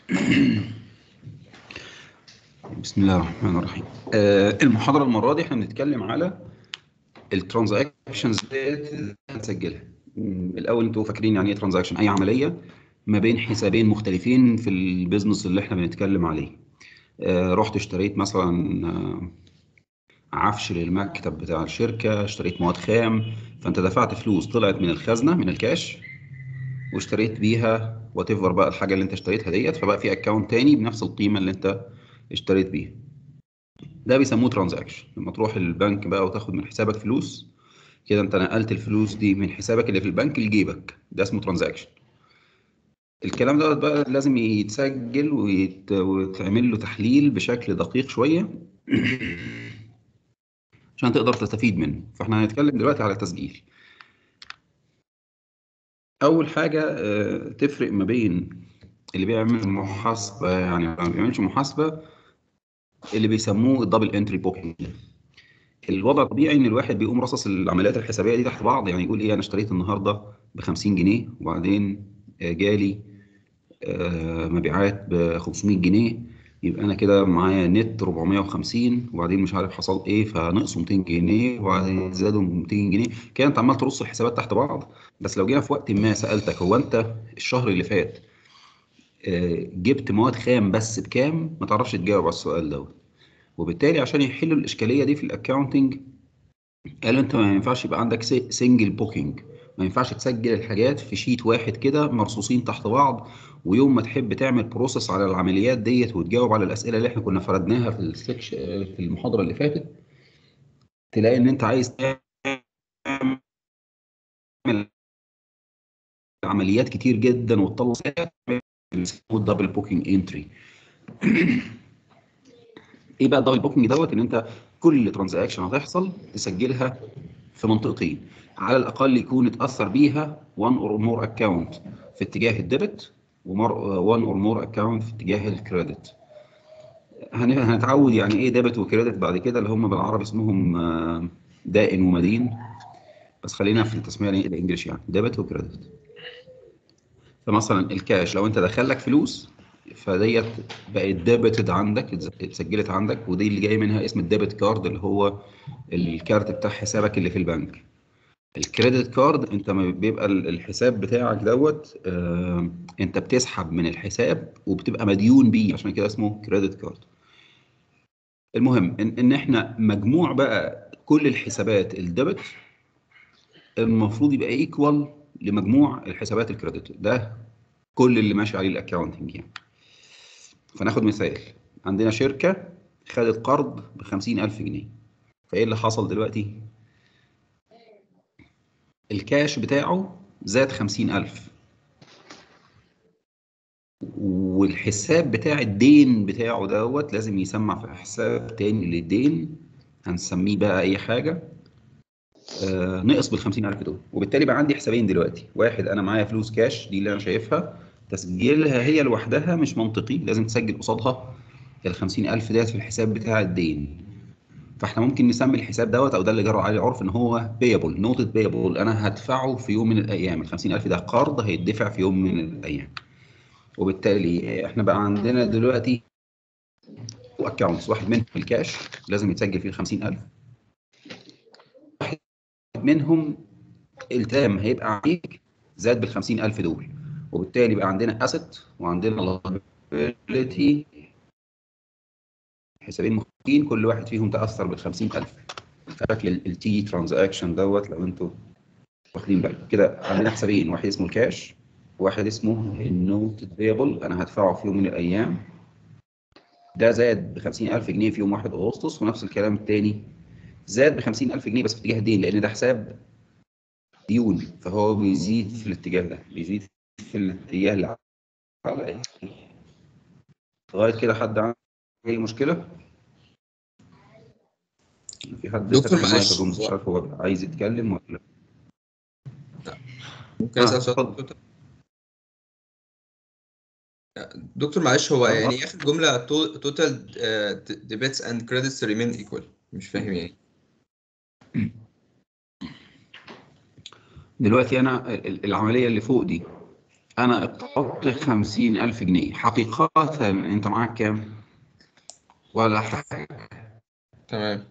بسم الله الرحمن الرحيم آه، المحاضرة المرة دي احنا بنتكلم على الترانزاكشنز ديت هنسجلها م، الأول انتوا فاكرين يعني ايه ترانزاكشن أي عملية ما بين حسابين مختلفين في البيزنس اللي احنا بنتكلم عليه آه، رحت اشتريت مثلا آه، عفش للمكتب بتاع الشركة اشتريت مواد خام فانت دفعت فلوس طلعت من الخزنة من الكاش واشتريت بيها وات ايفر بقى الحاجة اللي انت اشتريتها ديت فبقى في اكونت تاني بنفس القيمة اللي انت اشتريت بيها ده بيسموه ترانزاكشن لما تروح البنك بقى وتاخد من حسابك فلوس كده انت نقلت الفلوس دي من حسابك اللي في البنك لجيبك ده اسمه ترانزاكشن الكلام ده بقى لازم يتسجل ويت... ويتعمل له تحليل بشكل دقيق شوية عشان تقدر تستفيد منه فاحنا هنتكلم دلوقتي على التسجيل اول حاجة آه، تفرق ما بين اللي بيعمل محاسبة يعني ما بيعملش محاسبة اللي بيسموه الدبل انتري بوكينج الوضع الطبيعي ان الواحد بيقوم رصص العمليات الحسابيه دي تحت بعض يعني يقول ايه انا اشتريت النهارده ب 50 جنيه وبعدين آه، جالي آه، مبيعات ب 500 جنيه يبقى انا كده معايا نت 450 وبعدين مش عارف حصل ايه فنقصوا 200 جنيه وبعدين زادوا 200 جنيه كده انت عمال ترص الحسابات تحت بعض بس لو جينا في وقت ما سالتك هو انت الشهر اللي فات آه، جبت مواد خام بس بكام ما تعرفش تجاوب على السؤال دوت وبالتالي عشان يحلوا الاشكاليه دي في الاكاونتنج قالوا انت ما ينفعش يبقى عندك سنجل بوكينج ما ينفعش تسجل الحاجات في شيت واحد كده مرصوصين تحت بعض ويوم ما تحب تعمل بروسيس على العمليات ديت وتجاوب على الاسئله اللي احنا كنا فردناها في السكش في المحاضره اللي فاتت تلاقي ان انت عايز تعمل عمليات كتير جدا وتطلع الدبل بوكينج انتري ايه بقى الدبل بوكينج دوت ان انت كل ترانزاكشن هتحصل تسجلها في منطقتين على الاقل يكون اتاثر بيها 1 اور مور اكونت في اتجاه الديبت و1 اور مور اكونت في اتجاه الكريدت هن- هنتعود يعني ايه ديبت وكريدت بعد كده اللي هم بالعربي اسمهم آه، دائن ومدين بس خلينا في التسميه الانجليش يعني ديبت وكريدت فمثلا الكاش لو انت دخل لك فلوس فديت بقت ديبتد عندك اتز- اتسجلت عندك ودي اللي جاي منها اسم الديبت كارد اللي هو الكارت بتاع حسابك اللي في البنك الكريدت كارد انت ما بيبقى ال- الحساب بتاعك دوت آه انت بتسحب من الحساب وبتبقى مديون بيه عشان كده اسمه كريدت كارد المهم ان, ان احنا مجموع بقى كل الحسابات الديبت المفروض يبقى ايكوال لمجموع الحسابات الكريدت ده كل اللي ماشي عليه الاكونتنج يعني فناخد مثال عندنا شركة خدت قرض ب 50000 جنيه فايه اللي حصل دلوقتي الكاش بتاعه زاد 50000 والحساب بتاع الدين بتاعه دوت لازم يسمع في حساب تاني للدين هنسميه بقى اي حاجة آه نقص بال 50000 دول وبالتالي بقى عندي حسابين دلوقتي واحد انا معايا فلوس كاش دي اللي انا شايفها تسجيلها هي لوحدها مش منطقي لازم تسجل قصادها ال 50000 ديت في الحساب بتاع الدين فاحنا ممكن نسمي الحساب دوت او ده اللي جرى عليه العرف ان هو بيبل نوتد بيبل انا هدفعه في يوم من الايام ال 50000 ده قرض هيدفع في يوم من الايام وبالتالي احنا بقى عندنا دلوقتي اكونتس واحد منهم الكاش لازم يتسجل فيه ال 50000 واحد منهم التام هيبقى عليك زاد بال 50000 دول وبالتالي بقى عندنا اسيت وعندنا liability حسابين مختلفين كل واحد فيهم تاثر بال 50000 شكل التي ترانزاكشن دوت لو انتوا واخدين بالكم كده عندنا حسابين واحد اسمه الكاش وواحد اسمه النوت بيبل انا هدفعه في يوم من الايام ده زاد ب 50000 جنيه في يوم 1 اغسطس ونفس الكلام الثاني زاد ب 50000 جنيه بس في اتجاه الدين لان ده حساب ديون فهو بيزيد في الاتجاه ده بيزيد في الاتجاه اللي على لغايه كده حد عنده اي مشكله في حد دكتور فتح المايك معلش. اظن مش عارف هو عايز يتكلم ولا ممكن آه، اسال سؤال اتفضل. دكتور دكتور معلش هو آه. يعني ايه اخر جمله توتال ديبيتس اند كريدتس ريمين ايكوال مش فاهم يعني دلوقتي انا ال- العمليه اللي فوق دي انا اقترضت 50000 جنيه حقيقة انت معاك كام ولا حاجة تمام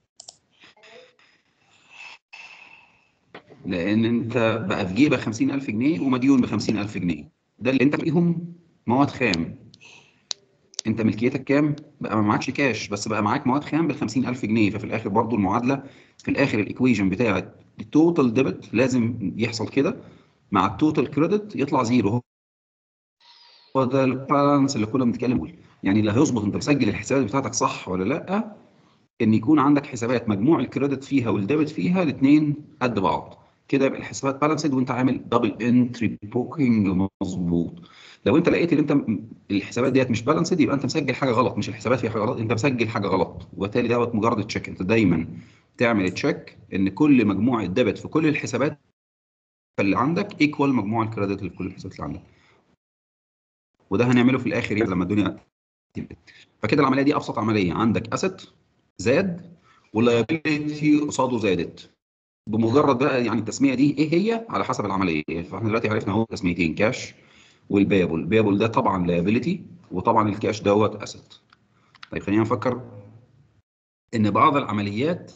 لان انت بقى في جيبك 50000 جنيه ومديون ب 50000 جنيه ده اللي انت فيهم مواد خام انت ملكيتك كام بقى ما معكش كاش بس بقى معاك مواد خام بال 50000 جنيه ففي الاخر برضو المعادله في الاخر الايكويشن بتاعت التوتال ديبت لازم يحصل كده مع التوتال كريدت يطلع زيرو هو ده البالانس اللي كنا بنتكلم فيه يعني اللي هيظبط انت مسجل الحسابات بتاعتك صح ولا لا ان يكون عندك حسابات مجموع الكريدت فيها والديبت فيها الاثنين قد بعض كده يبقى الحسابات بالانسد وانت عامل دبل انتري بوكينج مظبوط لو انت لقيت ان انت م- الحسابات ديت مش بالانسد يبقى انت مسجل حاجه غلط مش الحسابات فيها حاجه غلط انت مسجل حاجه غلط وبالتالي دوت مجرد تشيك انت دايما تعمل تشيك ان كل مجموع الديبت في كل الحسابات اللي عندك ايكوال مجموع الكريدت اللي في كل الحسابات اللي عندك وده هنعمله في الاخر يعني لما الدنيا تبقى. فكده العمليه دي ابسط عمليه عندك اسيت زاد واللايبيلتي قصاده زادت بمجرد بقى يعني التسميه دي ايه هي على حسب العمليه فاحنا دلوقتي عرفنا اهو تسميتين كاش والبيبل البيبل ده طبعا لايبيلتي وطبعا الكاش دوت اسيت طيب خلينا نفكر ان بعض العمليات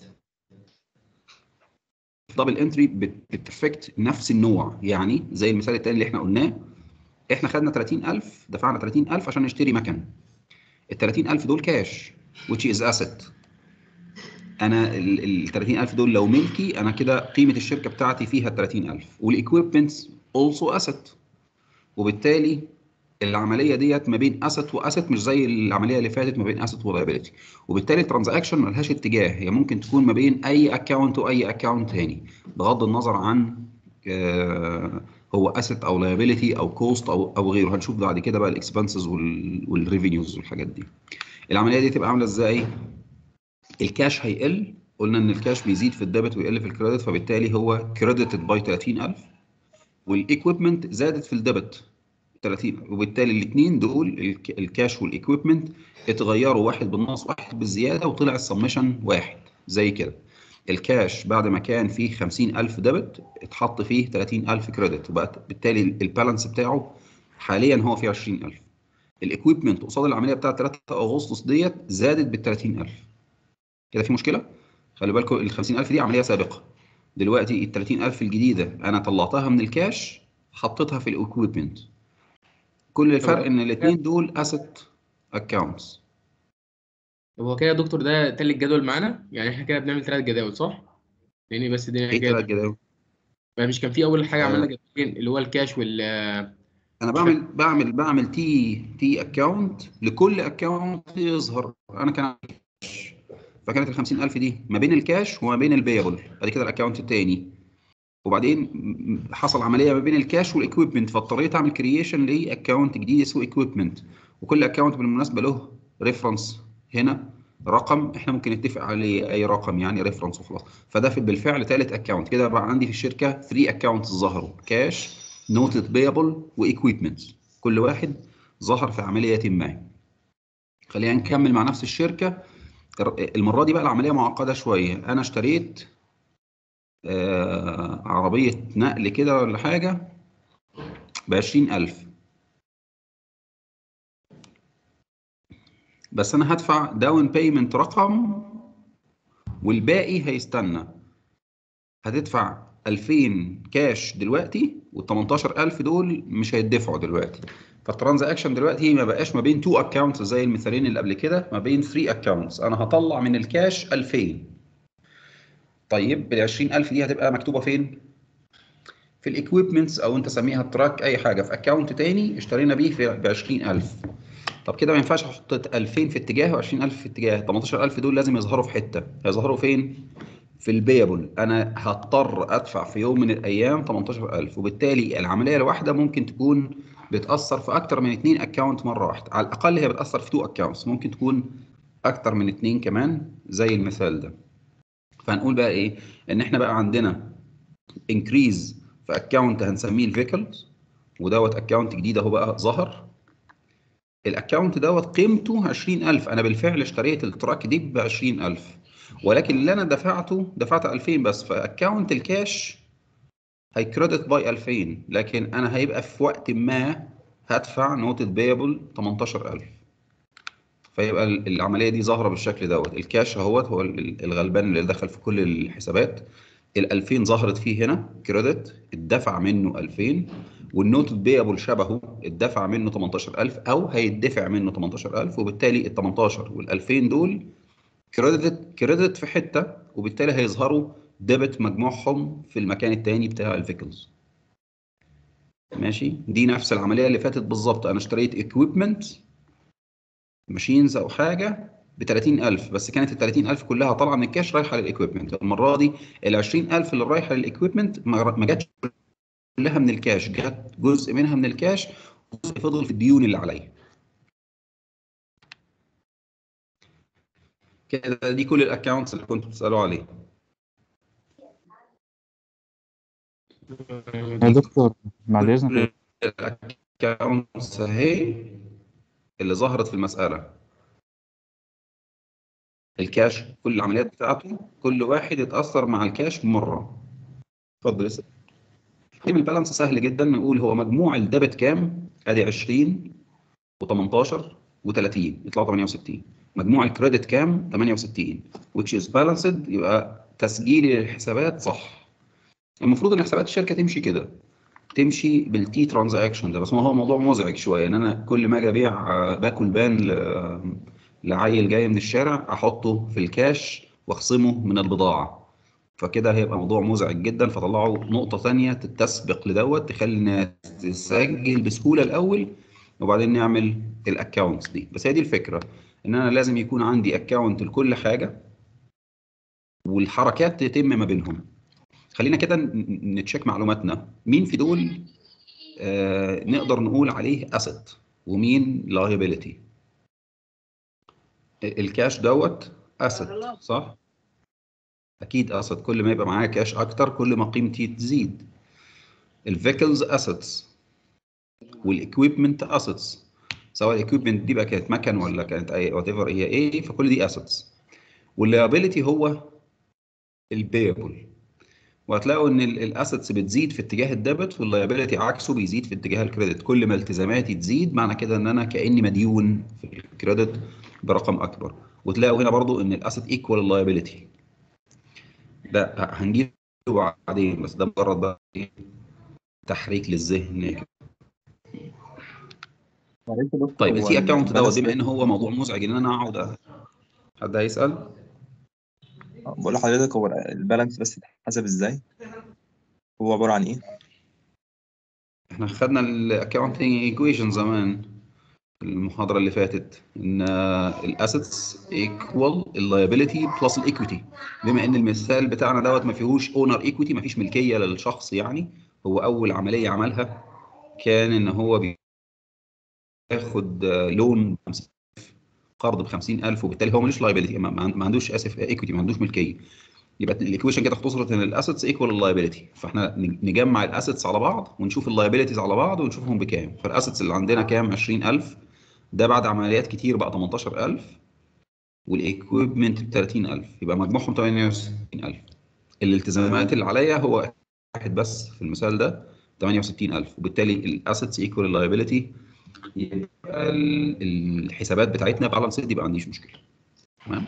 دبل انتري بتفكت نفس النوع يعني زي المثال التاني اللي احنا قلناه احنا خدنا 30000 دفعنا 30000 عشان نشتري مكن ال 30000 دول كاش which is asset انا ال 30000 دول لو ملكي انا كده قيمه الشركه بتاعتي فيها ال 30000 والايكويبمنتس also asset وبالتالي العمليه ديت ما بين اسيت واسيت مش زي العمليه اللي فاتت ما بين اسيت ولايبيلتي وبالتالي الترانزاكشن ملهاش اتجاه هي ممكن تكون ما بين اي اكونت واي اكونت تاني بغض النظر عن آه، هو اسيت او لايبيلتي او كوست او او غيره هنشوف بعد كده بقى الاكسبنسز والريفينيوز والحاجات دي العمليه دي تبقى عامله ازاي الكاش هيقل قلنا ان الكاش بيزيد في الديبت ويقل في الكريدت فبالتالي هو كريديتد باي 30000 والايكويبمنت زادت في الديبت 30 وبالتالي الاثنين دول الك- الكاش والايكويبمنت اتغيروا واحد بالنص واحد بالزياده وطلع السمشن واحد زي كده الكاش بعد ما كان فيه 50000 ديبت اتحط فيه 30000 كريدت وبقت بالتالي البالانس بتاعه حاليا هو فيه 20000 الايكويبمنت قصاد العمليه بتاعه 3 اغسطس ديت زادت بال 30000 كده في مشكله خلي بالكم ال 50000 دي عمليه سابقه دلوقتي ال 30000 الجديده انا طلعتها من الكاش حطيتها في الايكويبمنت كل الفرق ان الاثنين دول اسيت اكونتس طب هو كده يا دكتور ده تالت جدول معانا يعني احنا كده بنعمل ثلاث جداول صح؟ لان بس الدنيا ايه كده ثلاث جداول بقى مش كان في اول حاجه آه. عملنا جدولين اللي هو الكاش وال انا بعمل بعمل بعمل تي تي اكونت لكل اكونت يظهر انا كان عندي كاش فكانت ال 50000 دي ما بين الكاش وما بين البيبل ادي كده الاكونت الثاني وبعدين م- حصل عمليه ما بين الكاش والايكويبمنت فاضطريت اعمل كرييشن لاكونت جديد اسمه ايكويبمنت وكل اكونت بالمناسبه له ريفرنس هنا رقم احنا ممكن نتفق عليه اي رقم يعني ريفرنس وخلاص فده في بالفعل ثالث اكونت كده بقى عندي في الشركه 3 اكونتس ظهروا كاش نوتد بيبل وايكويبمنت كل واحد ظهر في عمليه ما خلينا نكمل مع نفس الشركه المره دي بقى العمليه معقده شويه انا اشتريت آه عربيه نقل كده ولا حاجه ب 20000 بس انا هدفع داون بيمنت رقم والباقي هيستنى هتدفع 2000 كاش دلوقتي وال 18000 دول مش هيدفعوا دلوقتي فالترانزاكشن دلوقتي ما بقاش ما بين تو اكونتس زي المثالين اللي قبل كده ما بين 3 اكونتس انا هطلع من الكاش 2000 طيب ال 20000 دي هتبقى مكتوبه فين؟ في الايكويبمنتس او انت سميها التراك اي حاجه في اكونت تاني اشترينا بيه في ب 20000 طب كده ما ينفعش احط 2000 في اتجاه و20000 في اتجاه 18000 دول لازم يظهروا في حته هيظهروا فين؟ في البيبل انا هضطر ادفع في يوم من الايام 18000 وبالتالي العمليه الواحده ممكن تكون بتاثر في اكتر من اثنين اكونت مره واحده على الاقل هي بتاثر في تو اكونتس ممكن تكون اكتر من اثنين كمان زي المثال ده فهنقول بقى ايه ان احنا بقى عندنا انكريز في اكونت هنسميه الفيكلز ودوت اكونت جديد اهو بقى ظهر الاكونت دوت قيمته 20000 انا بالفعل اشتريت التراك دي ب 20000 ولكن اللي انا دفعته دفعت 2000 بس فاكونت الكاش هيكريدت باي 2000 لكن انا هيبقى في وقت ما هدفع نوتد بيبل 18000 فيبقى ال- العمليه دي ظاهره بالشكل دوت الكاش اهوت هو ال- الغلبان اللي دخل في كل الحسابات ال 2000 ظهرت فيه هنا كريدت اتدفع منه 2000 والنوتد بيبل شبهه اتدفع منه 18000 او هيدفع منه 18000 وبالتالي ال 18 وال 2000 دول كريدت كريدت في حته وبالتالي هيظهروا ديبت مجموعهم في المكان التاني بتاع الفيكلز ماشي دي نفس العمليه اللي فاتت بالظبط انا اشتريت اكويبمنت ماشينز او حاجه ب 30000 بس كانت ال 30000 كلها طالعه من الكاش رايحه للاكويبمنت المره دي ال 20000 اللي رايحه للاكويبمنت ما ما جاتش كلها من الكاش جت جزء منها من الكاش وجزء فضل في الديون اللي عليا كده دي كل الاكونتس اللي كنتوا بتسالوا عليه يا دكتور بعد اذنك الاكونتس اهي اللي ظهرت في المساله الكاش كل العمليات بتاعته كل واحد اتاثر مع الكاش مره اتفضل اسال نعمل بالانس سهل جدا نقول هو مجموع الديبت كام ادي 20 و18 و30 يطلعوا 68 مجموع الكريدت كام 68 which is balanced يبقى تسجيلي للحسابات صح المفروض ان حسابات الشركه تمشي كده تمشي بالتي ترانزاكشن ده بس ما هو موضوع مزعج شويه ان انا كل ما اجي ابيع آه، باكل بان ل- لعيل جاي من الشارع احطه في الكاش واخصمه من البضاعه فكده هيبقى موضوع مزعج جدا فطلعوا نقطه ثانيه تتسبق لدوت تخلي الناس تسجل بسهوله الاول وبعدين نعمل الاكونتس دي بس هي دي الفكره ان انا لازم يكون عندي اكونت لكل حاجه والحركات تتم ما بينهم خلينا كده ن- نتشيك معلوماتنا مين في دول آه نقدر نقول عليه اسيت ومين لايبيليتي الكاش دوت اسيت صح اكيد اسيت كل ما يبقى معايا كاش اكتر كل ما قيمتي تزيد الفيكلز اسيتس والاكويبمنت اسيتس سواء الاكويبمنت دي بقى كانت مكن ولا كانت اي وات ايفر هي ايه فكل دي اسيتس واللايبيليتي هو البيبل وهتلاقوا ان الاسيتس بتزيد في اتجاه الديبت واللايبيليتي عكسه بيزيد في اتجاه الكريدت كل ما التزاماتي تزيد معنى كده ان انا كاني مديون في الكريدت برقم اكبر وتلاقوا هنا برضو ان الاسيت ايكوال اللايبيليتي ده هنجيبه بعدين بس ده مجرد بقى إيه؟ تحريك للذهن معلش يا دكتور طيب هو التي اكونت دوت البالانس بما ان هو موضوع مزعج ان انا اقعد أ- حد هيسال بقول لحضرتك هو البالانس بس اتحسب ازاي؟ هو عبارة عن ايه؟ احنا خدنا الاكونتنج ايكويشن زمان في المحاضره اللي فاتت ان الاسيتس ايكوال اللايبيليتي بلس الايكويتي بما ان المثال بتاعنا دوت ما فيهوش اونر ايكويتي ما فيش ملكيه للشخص يعني هو اول عمليه عملها كان ان هو بياخد لون قرض ب 50000 وبالتالي هو ملوش لايبيليتي ما ما عندوش اسف ايكويتي ما عندوش ملكيه يبقى الايكويشن كده اختصرت ان الاسيتس ايكوال اللايبيليتي فاحنا نجمع الاسيتس على بعض ونشوف اللايبيليتيز على بعض ونشوفهم بكام فالاسيتس اللي عندنا كام 20000 ده بعد عمليات كتير بقى 18000 والايكويبمنت ب 30000 يبقى مجموعهم 68000 الالتزامات اللي عليا هو واحد بس في المثال ده 68000 وبالتالي الاسيتس ايكوال اللايبيليتي يبقى ال- الحسابات بتاعتنا بالانس دي يبقى ما عنديش مشكله تمام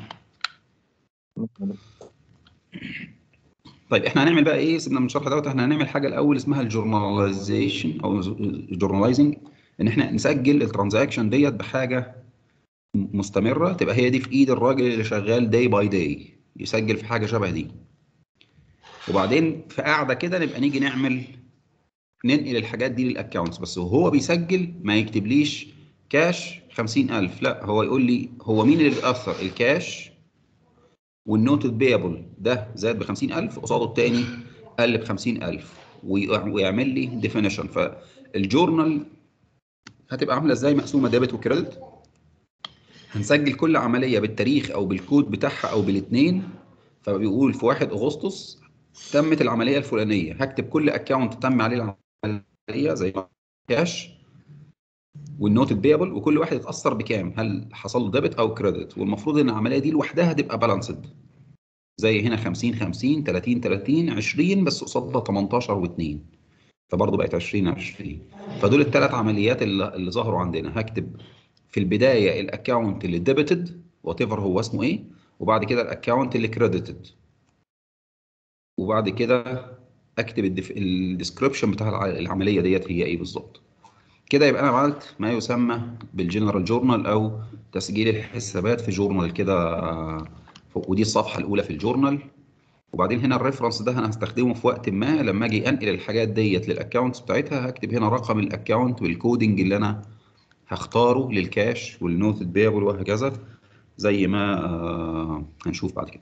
طيب احنا هنعمل بقى ايه سيبنا من الشرح دوت احنا هنعمل حاجه الاول اسمها الجورناليزيشن او الجورناليزنج ان احنا نسجل الترانزاكشن ديت بحاجه م- مستمره تبقى هي دي في ايد الراجل اللي شغال داي باي داي يسجل في حاجه شبه دي وبعدين في قاعده كده نبقى نيجي نعمل ننقل الحاجات دي للاكونتس بس وهو بيسجل ما يكتبليش كاش 50000 لا هو يقول لي هو مين اللي بيتاثر الكاش والنوتد بيبل ده زاد ب 50000 قصاده الثاني قل ب 50000 ويع- ويعمل لي ديفينيشن فالجورنال هتبقى عامله ازاي مقسومه ديبت وكريدت هنسجل كل عمليه بالتاريخ او بالكود بتاعها او بالاثنين فبيقول في 1 اغسطس تمت العمليه الفلانيه هكتب كل اكونت تم عليه العمليه زي ما كاش والنوتد بيبل وكل واحد اتاثر بكام هل حصل له ديبت او كريدت والمفروض ان العمليه دي لوحدها تبقى بالانسد زي هنا 50 50 30 30 20 بس قصادها 18 و2 فبرضه بقت 20 20 فدول الثلاث عمليات اللي, اللي ظهروا عندنا هكتب في البدايه الاكونت اللي ديبيتد وات ايفر هو اسمه ايه وبعد كده الاكونت اللي كريديتد وبعد كده اكتب الديسكربشن بتاع الع- العمليه ديت هي ايه بالظبط كده يبقى انا عملت ما يسمى بالجنرال جورنال او تسجيل الحسابات في جورنال كده آه، ودي الصفحه الاولى في الجورنال وبعدين هنا الريفرنس ده انا هستخدمه في وقت ما لما اجي انقل الحاجات ديت للاكونتس بتاعتها هكتب هنا رقم الاكونت والكودنج اللي انا هختاره للكاش والنوتد بيبل وهكذا زي ما آه، هنشوف بعد كده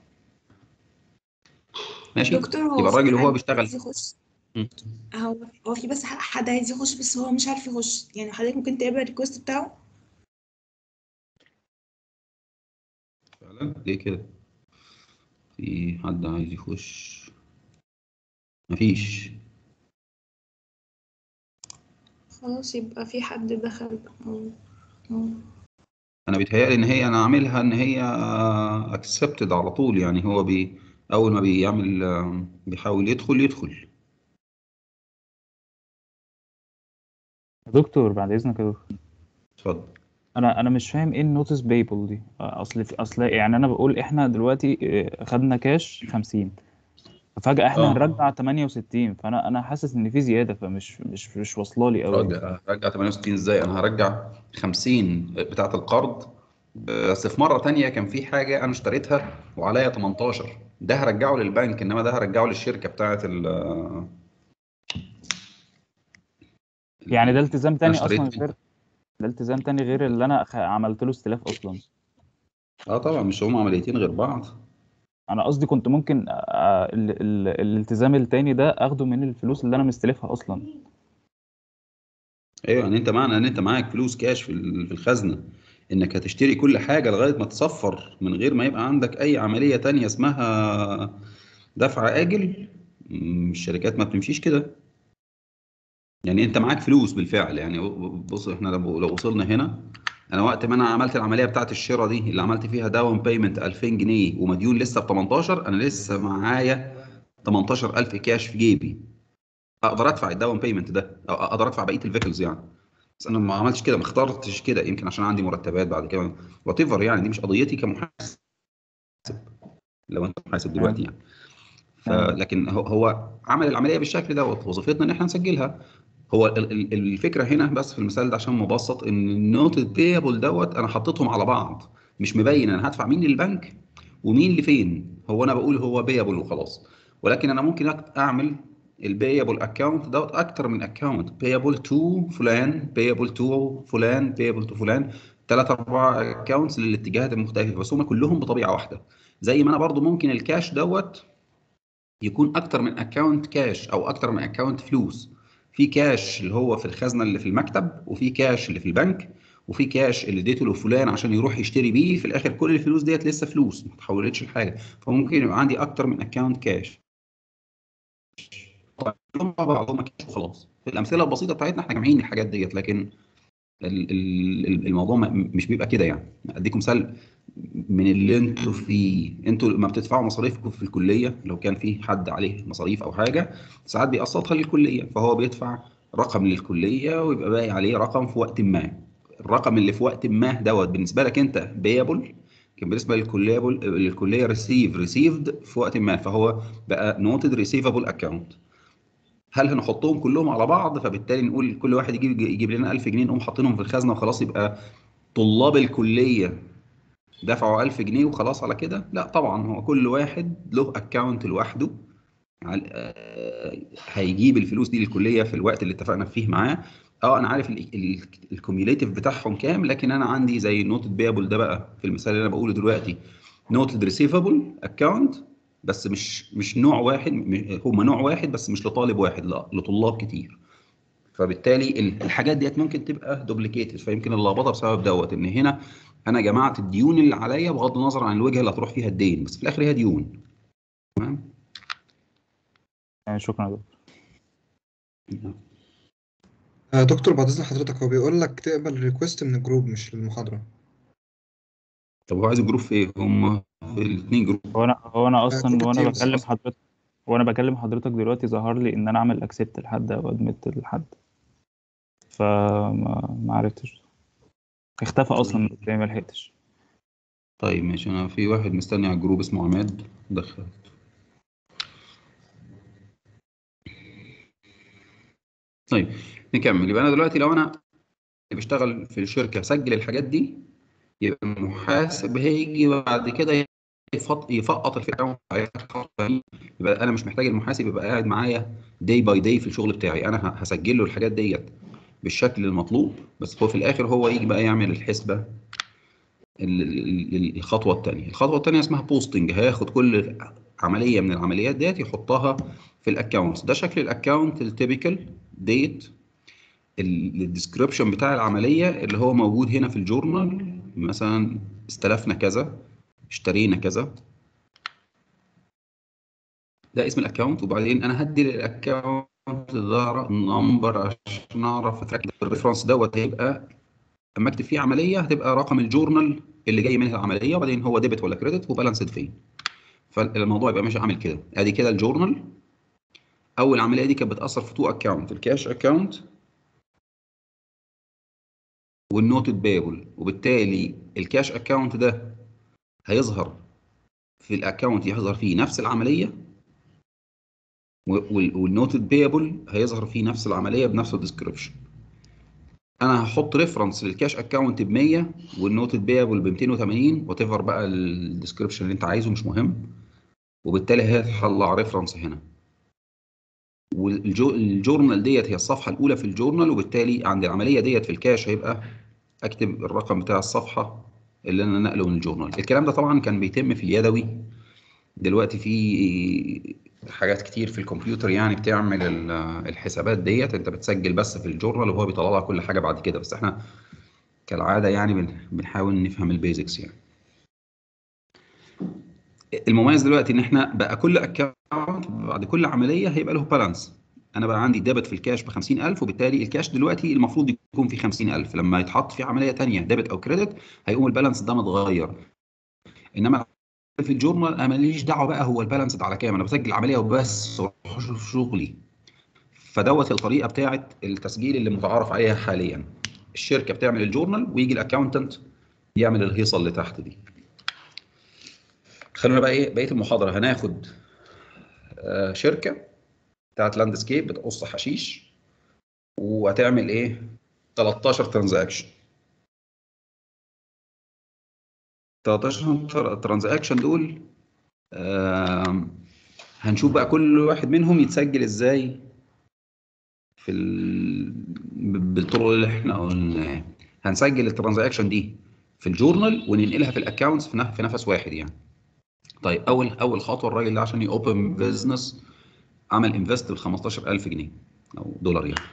ماشي دكتور هو يبقى في الراجل وهو حد بيشتغل عايز يخش مم. هو هو في بس حد عايز يخش بس هو مش عارف يخش يعني حضرتك ممكن تقبل الريكوست بتاعه فعلا ليه كده في حد عايز يخش مفيش خلاص يبقى في حد دخل مم. مم. انا بيتهيألي ان هي انا عاملها ان هي اكسبتد على طول يعني هو بي اول ما بيعمل آه، بيحاول يدخل يدخل دكتور بعد اذنك يا دكتور اتفضل انا انا مش فاهم ايه النوتس بيبل دي اصل في اصل يعني انا بقول احنا دلوقتي آه، خدنا كاش 50 ففجأة احنا آه. هنرجع 68 فانا انا حاسس ان في زيادة فمش مش مش واصله لي قوي رجع رجع 68 ازاي انا هرجع 50 بتاعه القرض بس في مره تانية كان في حاجه انا اشتريتها وعليا 18 ده هرجعه للبنك انما ده هرجعه للشركه بتاعه ال يعني ده التزام تاني اشتريت اصلا منه. غير ده التزام تاني غير اللي انا خ- عملت له استلاف اصلا اه طبعا مش هم عمليتين غير بعض انا قصدي كنت ممكن آه، ال ال الالتزام التاني ده اخده من الفلوس اللي انا مستلفها اصلا ايوه يعني انت معنى ان انت معاك فلوس كاش في ال- في الخزنه انك هتشتري كل حاجه لغايه ما تصفر من غير ما يبقى عندك اي عمليه تانية اسمها دفع اجل م، الشركات ما بتمشيش كده يعني انت معاك فلوس بالفعل يعني بص احنا لو لو وصلنا هنا انا وقت ما انا عملت العمليه بتاعت الشراء دي اللي عملت فيها داون بيمنت 2000 جنيه ومديون لسه ب 18 انا لسه معايا 18000 كاش في جيبي اقدر ادفع الداون بيمنت ده أو اقدر ادفع بقيه الفيكلز يعني بس انا ما عملتش كده ما اخترتش كده يمكن عشان عندي مرتبات بعد كده وات ايفر يعني دي مش قضيتي كمحاسب لو انت محاسب دلوقتي يعني تمام. فلكن هو هو عمل العمليه بالشكل دوت وظيفتنا ان احنا نسجلها هو ال- ال- الفكره هنا بس في المثال ده عشان مبسط ان النوت بيبل دوت انا حطيتهم على بعض مش مبين انا هدفع مين للبنك ومين لفين هو انا بقول هو بيبل وخلاص ولكن انا ممكن أك- اعمل البيبل اكونت دوت اكتر من اكونت بيبل تو فلان بيبل تو فلان بيبل تو فلان ثلاث اربع اكونتس للاتجاهات المختلفه بس هم كلهم بطبيعه واحده زي ما انا برضو ممكن الكاش دوت يكون اكتر من اكونت كاش او اكتر من اكونت فلوس في كاش اللي هو في الخزنه اللي في المكتب وفي كاش اللي في البنك وفي كاش اللي اديته لفلان عشان يروح يشتري بيه في الاخر كل الفلوس ديت لسه فلوس ما اتحولتش لحاجه فممكن يبقى عندي اكتر من اكونت كاش طبعا كلهم مع بعضهم كاش وخلاص في الامثله البسيطه بتاعتنا احنا جامعين الحاجات ديت لكن ال- ال- الموضوع ما- مش بيبقى كده يعني اديكم مثال من اللي انتوا فيه انتوا لما بتدفعوا مصاريفكم في الكليه لو كان في حد عليه مصاريف او حاجه ساعات بيقسطها للكليه فهو بيدفع رقم للكليه ويبقى باقي عليه رقم في وقت ما الرقم اللي في وقت ما دوت بالنسبه لك انت بيبل كان بالنسبه للكليه للكليه ريسيف ريسيفد في وقت ما فهو بقى نوتد ريسيفبل اكونت هل هنحطهم كلهم على بعض فبالتالي نقول كل واحد يجيب يجيب لنا 1000 جنيه نقوم حاطينهم في الخزنه وخلاص يبقى طلاب الكليه دفعوا 1000 جنيه وخلاص على كده لا طبعا هو كل واحد له اكونت لوحده عل- آه، هيجيب الفلوس دي للكليه في الوقت اللي اتفقنا فيه معاه اه انا عارف الكوميوليتيف بتاعهم كام لكن انا عندي زي نوتد بيبل ده بقى في المثال اللي انا بقوله دلوقتي نوتد ريسيفبل اكونت بس مش مش نوع واحد م- هم نوع واحد بس مش لطالب واحد لا لطلاب كتير فبالتالي ال- الحاجات ديت ممكن تبقى دوبليكيتد فيمكن اللخبطه بسبب دوت ان هنا انا جمعت الديون اللي عليا بغض النظر عن الوجهه اللي هتروح فيها الدين بس في الاخر هي ديون تمام يعني شكرا يا دكتور آه، دكتور بعد اذن حضرتك هو بيقول لك تقبل ريكوست من الجروب مش المحاضرة طب هو عايز الجروب في ايه هم في الاثنين جروب هو انا هو انا اصلا جروب وانا Teams بكلم أصلاً. حضرتك وانا بكلم حضرتك دلوقتي ظهر لي ان انا اعمل اكسبت لحد او ادمت لحد فما ما عرفتش اختفى اصلا من قدامي ما لحقتش طيب ماشي انا في واحد مستني على الجروب اسمه عماد دخلت طيب نكمل يبقى انا دلوقتي لو انا اللي بشتغل في الشركه سجل الحاجات دي يبقى المحاسب هيجي بعد كده يفط- يفقط الفئه يبقى انا مش محتاج المحاسب يبقى قاعد معايا داي باي داي في الشغل بتاعي انا ه- هسجل له الحاجات ديت بالشكل المطلوب بس هو في الاخر هو يجي بقى يعمل الحسبه ال- ال- ال- الخطوه الثانيه الخطوه الثانيه اسمها بوستنج هياخد كل عمليه من العمليات ديت يحطها في الاكونت ده شكل الاكونت التيبيكال ديت الديسكريبشن بتاع العمليه اللي هو موجود هنا في الجورنال مثلا استلفنا كذا اشترينا كذا ده اسم الاكونت وبعدين انا هدي للاكونت ده نمبر عشان اعرف اتاكد الريفرنس دوت هيبقى لما اكتب فيه عمليه هتبقى رقم الجورنال اللي جاي منها العمليه وبعدين هو ديبت ولا كريدت وبالانسد فين فالموضوع يبقى ماشي عامل كده ادي كده الجورنال اول عمليه دي كانت بتاثر في تو اكونت الكاش اكونت والنوتد بيبل وبالتالي الكاش اكونت ده هيظهر في الاكونت يظهر فيه نفس العمليه والنوتد بيبل هيظهر فيه نفس العمليه بنفس الديسكربشن انا هحط ريفرنس للكاش اكونت ب 100 والنوتد بيبل ب 280 وات ايفر بقى الديسكربشن اللي انت عايزه مش مهم وبالتالي هيطلع ريفرنس هنا والجورنال ديت هي الصفحه الاولى في الجورنال وبالتالي عند العمليه ديت في الكاش هيبقى اكتب الرقم بتاع الصفحه اللي انا نقله من الجورنال الكلام ده طبعا كان بيتم في اليدوي دلوقتي في حاجات كتير في الكمبيوتر يعني بتعمل ال- الحسابات ديت انت بتسجل بس في الجورنال وهو بيطلع لك كل حاجه بعد كده بس احنا كالعاده يعني بن- بنحاول نفهم البيزكس يعني المميز دلوقتي ان احنا بقى كل اكونت بعد كل عمليه هيبقى له بالانس انا بقى عندي ديبت في الكاش ب 50000 وبالتالي الكاش دلوقتي المفروض يكون فيه 50000 لما يتحط في عمليه ثانيه ديبت او كريدت هيقوم البالانس ده متغير انما في الجورنال انا ماليش دعوه بقى هو البالانس على كام انا بسجل عمليه وبس واروح اشوف شغلي فدوت الطريقه بتاعه التسجيل اللي متعارف عليها حاليا الشركه بتعمل الجورنال ويجي الاكاونتنت يعمل الهيصه اللي تحت دي خلونا بقى ايه بقيه المحاضره هناخد آه، شركه بتاعت لاندسكيب بتقص حشيش وهتعمل ايه 13 ترانزاكشن 13 ترانزاكشن دول آم، هنشوف بقى كل واحد منهم يتسجل ازاي في ال... بالطرق اللي احنا قلناها هنسجل الترانزاكشن دي في الجورنال وننقلها في الاكونتس في نف- في نفس واحد يعني طيب اول اول خطوه الراجل ده عشان يوبن بزنس عمل انفست ب 15000 جنيه او دولار يعني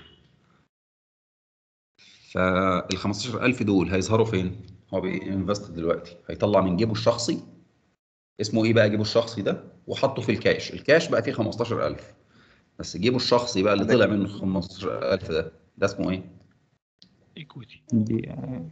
فال 15000 دول هيظهروا فين؟ هو بينفست دلوقتي هيطلع من جيبه الشخصي اسمه ايه بقى جيبه الشخصي ده وحطه في الكاش الكاش بقى فيه 15000 بس جيبه الشخصي بقى اللي طلع منه 15000 ده ده اسمه ايه؟ دي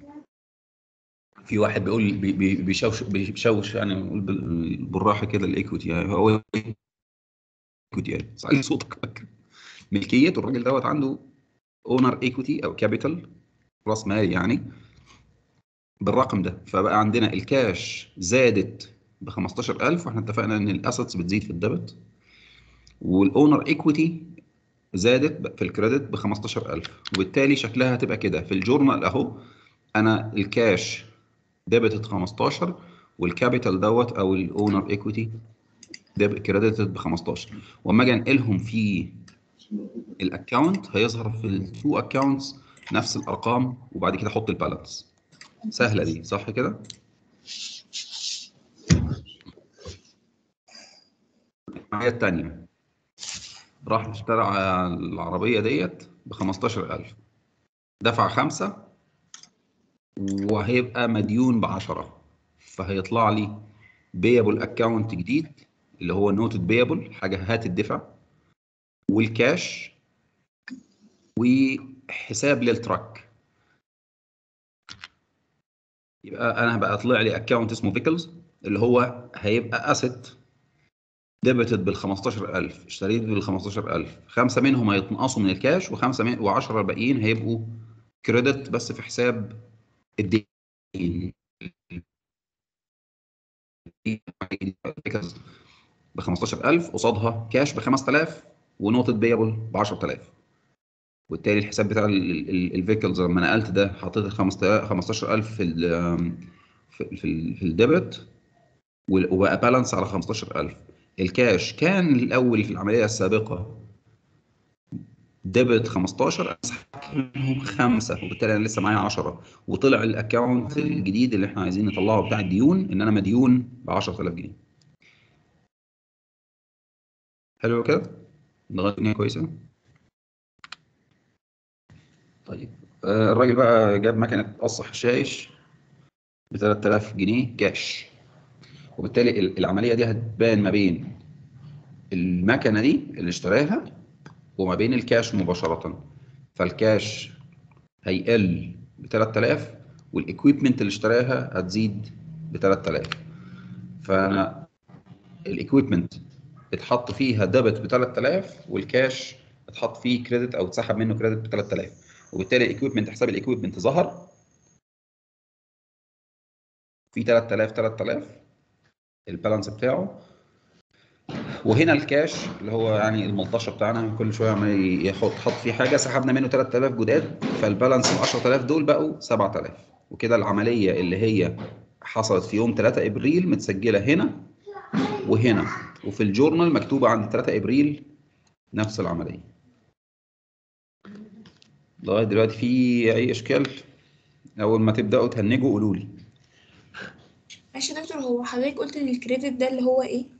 في واحد بيقول بي- بي- بيشوش بيشوش يعني بيقول بال- بالراحه كده الايكويتي يعني هو ايكويتي يعني بس علي صوتك ملكيته الراجل دوت عنده اونر ايكويتي او كابيتال راس مال يعني بالرقم ده فبقى عندنا الكاش زادت ب 15000 واحنا اتفقنا ان الاسيتس بتزيد في الديبت والاونر ايكويتي زادت في الكريدت ب 15000 وبالتالي شكلها هتبقى كده في الجورنال اهو انا الكاش ديبتد 15 والكابيتال دوت او الاونر ايكويتي كريدتد ب 15 واما اجي انقلهم في الاكونت هيظهر في التو اكونتس نفس الارقام وبعد كده احط البالانس سهله دي صح كده الحاجه الثانيه راح اشترى العربيه ديت ب 15000 دفع خمسة وهيبقى مديون ب 10 فهيطلع لي بيبل اكونت جديد اللي هو نوتد بيبل حاجه هتدفع والكاش وحساب للتراك يبقى انا هبقى طلع لي اكونت اسمه فيكلز اللي هو هيبقى اسيت ديبتد بال 15000 اشتريت بال 15000 خمسه منهم هيتنقصوا من الكاش وخمسه من و10 الباقيين هيبقوا كريدت بس في حساب الدين ب 15000 قصادها كاش ب 5000 ونوتد بيبل ب 10000 وبالتالي الحساب بتاع الفيكلز لما نقلت ده حطيت ال 15000 في ال في في, ال- في الديبت وبقى بالانس على 15000 الكاش كان الاول في العمليه السابقه ديبت 15 اسحب منهم خمسه وبالتالي انا لسه معايا 10 وطلع الاكونت الجديد اللي احنا عايزين نطلعه بتاع الديون ان انا مديون ب 10000 جنيه حلو كده لغايه الدنيا كويسه طيب آه، الراجل بقى جاب مكنه تقص حشائش ب 3000 جنيه كاش وبالتالي ال- العمليه دي هتبان ما بين المكنه دي اللي اشتراها وما بين الكاش مباشره فالكاش هيقل ب 3000 والاكويبمنت اللي اشتراها هتزيد ب 3000 فانا الاكويبمنت اتحط فيها ديبت ب 3000 والكاش اتحط فيه كريدت او اتسحب منه كريدت ب 3000 وبالتالي الاكويبمنت حساب الاكويبمنت ظهر في 3000 3000 البالانس بتاعه وهنا الكاش اللي هو يعني الملطشه بتاعنا كل شويه عمال يحط حط فيه حاجه سحبنا منه 3000 جداد فالبالانس ال 10000 دول بقوا 7000 وكده العمليه اللي هي حصلت في يوم 3 ابريل متسجله هنا وهنا وفي الجورنال مكتوبه عند 3 ابريل نفس العمليه لغايه دلوقتي في اي اشكال اول ما تبداوا تهنجوا قولوا لي ماشي يا دكتور هو حضرتك قلت ان الكريدت ده اللي هو ايه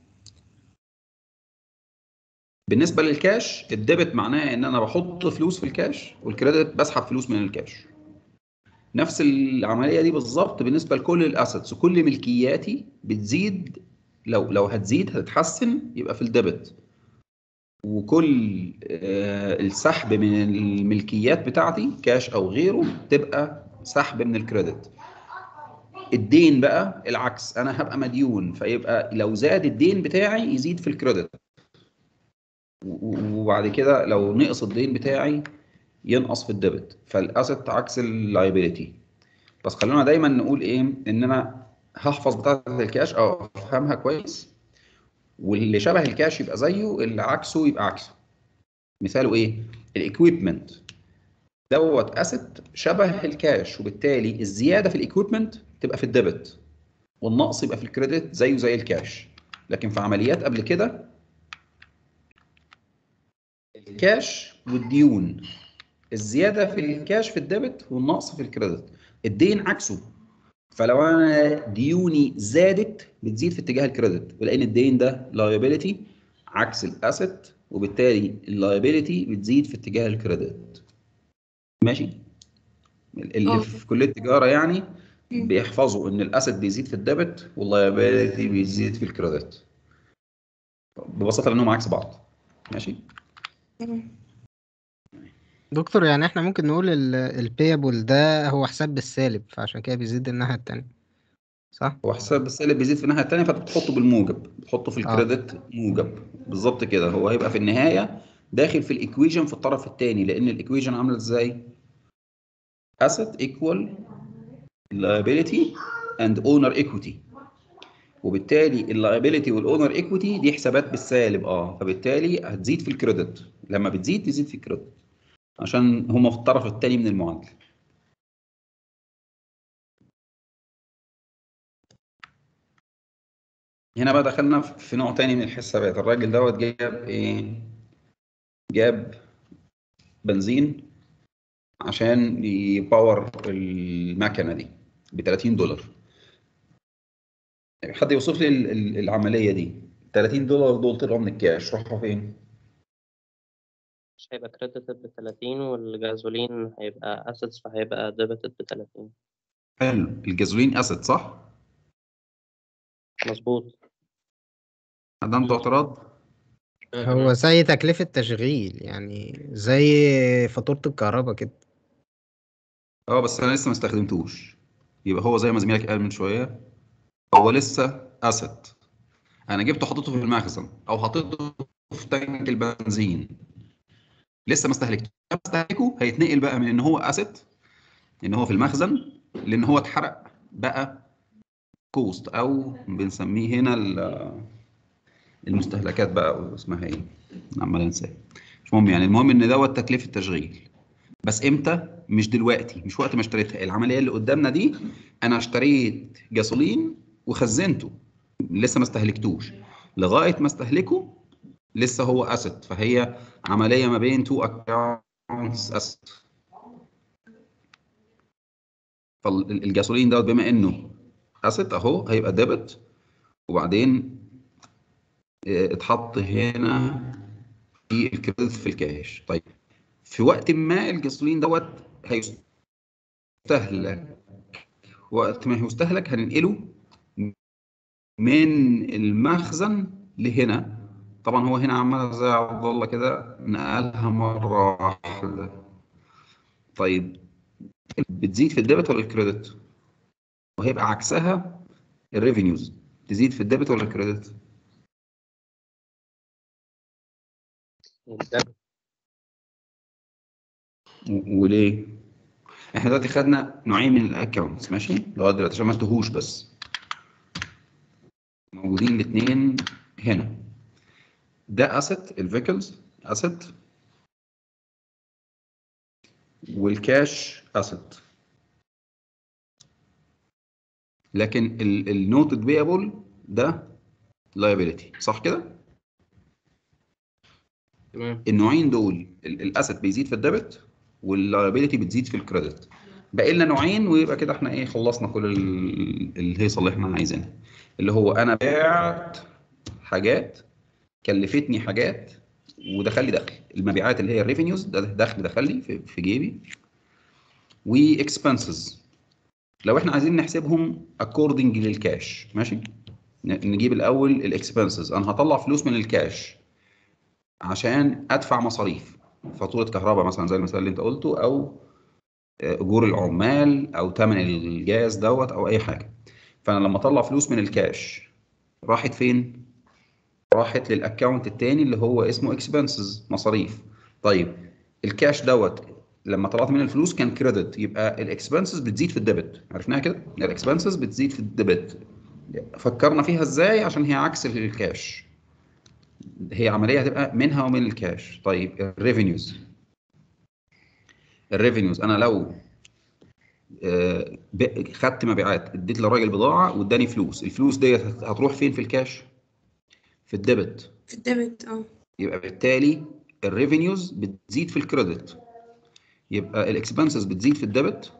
بالنسبه للكاش الديبت معناه ان انا بحط فلوس في الكاش والكريدت بسحب فلوس من الكاش نفس العمليه دي بالظبط بالنسبه لكل الاسيتس وكل ملكياتي بتزيد لو لو هتزيد هتتحسن يبقى في الديبت وكل آه، السحب من الملكيات بتاعتي كاش او غيره تبقى سحب من الكريدت الدين بقى العكس انا هبقى مديون فيبقى لو زاد الدين بتاعي يزيد في الكريدت و- وبعد كده لو نقص الدين بتاعي ينقص في الديبت فالاسيت عكس اللايبيليتي بس خلونا دايما نقول ايه ان انا هحفظ بتاعه الكاش او افهمها كويس واللي شبه الكاش يبقى زيه اللي عكسه يبقى عكسه مثاله ايه الاكويبمنت دوت اسيت شبه الكاش وبالتالي الزياده في الاكويبمنت تبقى في الديبت والنقص يبقى في الكريدت زيه زي الكاش لكن في عمليات قبل كده الكاش والديون الزياده في الكاش في الديبت والنقص في الكريدت الدين عكسه فلو انا ديوني زادت بتزيد في اتجاه الكريدت ولان الدين ده liability عكس الاسيت وبالتالي اللايبيليتي بتزيد في اتجاه الكريدت ماشي اللي اه. في كليه التجاره يعني مم. بيحفظوا ان الاسيت بيزيد في الديبت واللايبيليتي بيزيد في الكريدت ببساطه لانهم عكس بعض ماشي تمام دكتور يعني احنا ممكن نقول البيبل ده هو حساب بالسالب فعشان كده بيزيد الناحية التانية صح؟ هو حساب السالب بيزيد في الناحيه الثانيه فانت بتحطه بالموجب بتحطه في آه. الكريدت موجب بالظبط كده هو هيبقى في النهايه داخل في الايكويجن في الطرف الثاني لان الايكويجن عامله ازاي asset equal liability and owner equity وبالتالي اللايبيليتي والاونر ايكويتي دي حسابات بالسالب اه فبالتالي هتزيد في الكريدت لما بتزيد تزيد في الكريدت عشان هما في الطرف الثاني من المعادله هنا بقى دخلنا في نوع تاني من الحسابات الراجل دوت جاب ايه جاب بنزين عشان يباور المكنه دي ب 30 دولار حد يوصف لي ال- ال- العمليه دي 30 دولار دول طلعوا من الكاش راحوا فين مش هيبقى كريديتد ب 30 والجازولين هيبقى اسيتس فهيبقى ديبتد ب 30 حلو الجازولين اسيد صح مظبوط حد عنده اعتراض هو زي تكلفة تشغيل يعني زي فاتورة الكهرباء كده اه بس انا لسه ما استخدمتوش يبقى هو زي ما زميلك قال من شويه هو لسه اسيت انا جبته حطيته في المخزن او حطيته في تانك البنزين لسه ما استهلكتوش لما استهلكه هيتنقل بقى من ان هو اسيت ان هو في المخزن لان هو اتحرق بقى كوست او بنسميه هنا ال- المستهلكات بقى أو اسمها ايه عمال انساها مش مهم يعني المهم ان دوت تكلفه تشغيل بس امتى مش دلوقتي مش وقت ما اشتريتها العمليه اللي قدامنا دي انا اشتريت جاسولين وخزنته لسه ما استهلكتوش لغايه ما استهلكه لسه هو اسيت فهي عمليه ما بين تو اكونتس اسيت فالجاسولين دوت بما انه اسيت اهو هيبقى ديبت وبعدين اه، اتحط هنا في الكريدت في الكاش طيب في وقت ما الجاسولين دوت هيستهلك وقت ما هيستهلك هننقله من المخزن لهنا طبعا هو هنا عمال زي عبد الله كده نقلها مره واحده طيب بتزيد في الديبت ولا الكريدت وهيبقى عكسها الريفينيوز تزيد في الديبت ولا الكريدت الدبل و- وليه احنا دلوقتي خدنا نوعين من الاكونتس ماشي لغايه دلوقتي عشان ما تهوش بس موجودين الاثنين هنا ده اسيت الفيكلز اسيت والكاش اسيت لكن النوتد بيبل ده liability صح كده تمام النوعين دول الاسيت بيزيد في الديبت واللايبيلتي بتزيد في الكريدت باقي لنا نوعين ويبقى كده احنا ايه خلصنا كل ال- الهيصه اللي احنا عايزينها اللي هو انا بعت حاجات كلفتني حاجات ودخل لي دخل المبيعات اللي هي الريفينيوز ده دخل دخل لي في, في جيبي واكسبنسز لو احنا عايزين نحسبهم اكوردنج للكاش ماشي ن- نجيب الاول الاكسبنسز انا هطلع فلوس من الكاش عشان ادفع مصاريف فاتوره كهرباء مثلا زي المثال اللي انت قلته او آه، اجور العمال او ثمن الجاز دوت او اي حاجه فانا لما اطلع فلوس من الكاش راحت فين راحت للاكونت التاني اللي هو اسمه اكسبنسز مصاريف طيب الكاش دوت لما طلعت منه الفلوس كان كريدت يبقى الاكسبنسز بتزيد في الديبت عرفناها كده الاكسبنسز بتزيد في الديبت فكرنا فيها ازاي عشان هي عكس الكاش هي عمليه هتبقى منها ومن الكاش طيب الريفينيوز الريفينيوز انا لو آه، ب- خدت مبيعات اديت للراجل بضاعه واداني فلوس الفلوس ديت هت- هتروح فين في الكاش في الديبت في الديبت اه يبقى بالتالي الريفينيوز بتزيد في الكريدت يبقى الاكسبنسز بتزيد في الديبت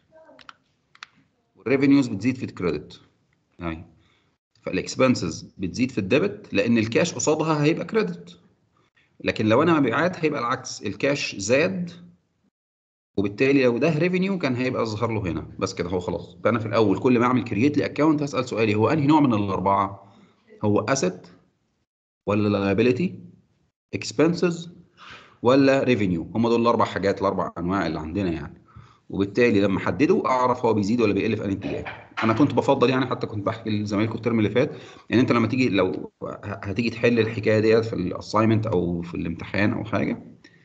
والريفينيوز بتزيد في الكريدت يعني فالاكسبنسز بتزيد في الديبت لان الكاش قصادها هيبقى كريدت لكن لو انا مبيعات هيبقى العكس الكاش زاد وبالتالي لو ده ريفينيو كان هيبقى ظهر له هنا بس كده هو خلاص فانا في الاول كل ما اعمل كرييت لي اكونت هسال سؤالي هو انهي نوع من الاربعه هو اسيت ولا liability expenses ولا revenue هم دول الاربع حاجات الاربع انواع اللي عندنا يعني وبالتالي لما احدده اعرف هو بيزيد ولا بيقل في انهي اتجاه انا كنت بفضل يعني حتى كنت بحكي لزمايلكم الترم اللي فات ان انت لما تيجي لو ه- هتيجي تحل الحكايه ديت في الاساينمنت او في الامتحان او حاجه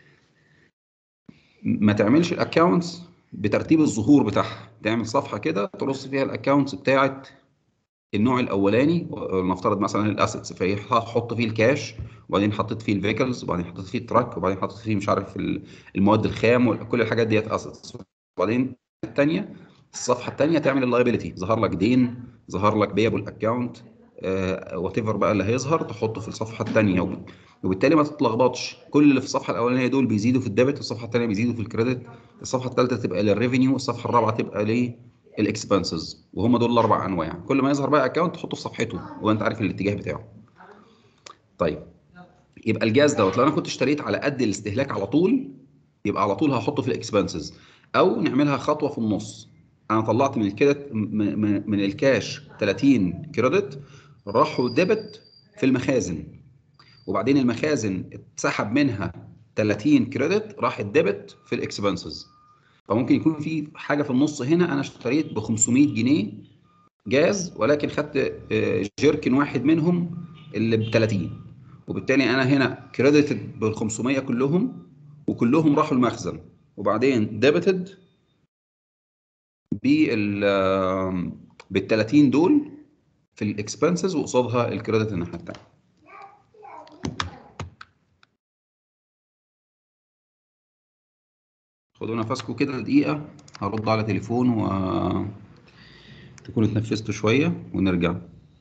ما تعملش الاكونتس بترتيب الظهور بتاعها تعمل صفحه كده ترص فيها الاكونتس بتاعت النوع الاولاني ولنفترض مثلا الاسيتس فهي هحط فيه الكاش وبعدين حطيت فيه الفيكلز وبعدين حطيت فيه التراك وبعدين حطيت فيه مش عارف ال- المواد الخام وكل الحاجات ديت اسيتس وبعدين الثانيه الصفحه الثانيه تعمل اللايبيلتي ظهر لك دين ظهر لك بيبل اكونت وات ايفر بقى اللي هيظهر تحطه في الصفحه الثانيه وبالتالي ما تتلخبطش كل اللي في الصفحه الاولانيه دول بيزيدوا في الديبت الصفحه الثانيه بيزيدوا في الكريدت الصفحه الثالثه تبقى للريفينيو الصفحه الرابعه تبقى للاكسبنسز وهم دول الاربع انواع كل ما يظهر بقى اكونت تحطه في صفحته وانت عارف الاتجاه بتاعه طيب يبقى الجاز دوت لو انا كنت اشتريت على قد الاستهلاك على طول يبقى على طول هحطه في الاكسبنسز او نعملها خطوه في النص انا طلعت من الكريدت من, من, من الكاش 30 كريدت راحوا ديبت في المخازن وبعدين المخازن اتسحب منها 30 كريدت راح الديبت في الاكسبنسز فممكن يكون في حاجه في النص هنا انا اشتريت ب 500 جنيه جاز ولكن خدت آه، جيركن واحد منهم اللي ب 30 وبالتالي انا هنا كريديتد بال 500 كلهم وكلهم راحوا المخزن وبعدين ديبتد بال بال 30 دول في الاكسبنسز وقصادها الكريدت الناحيه الثانيه خدوا نفسكم كده دقيقة هرد على تليفون و تكونوا اتنفستوا شوية ونرجع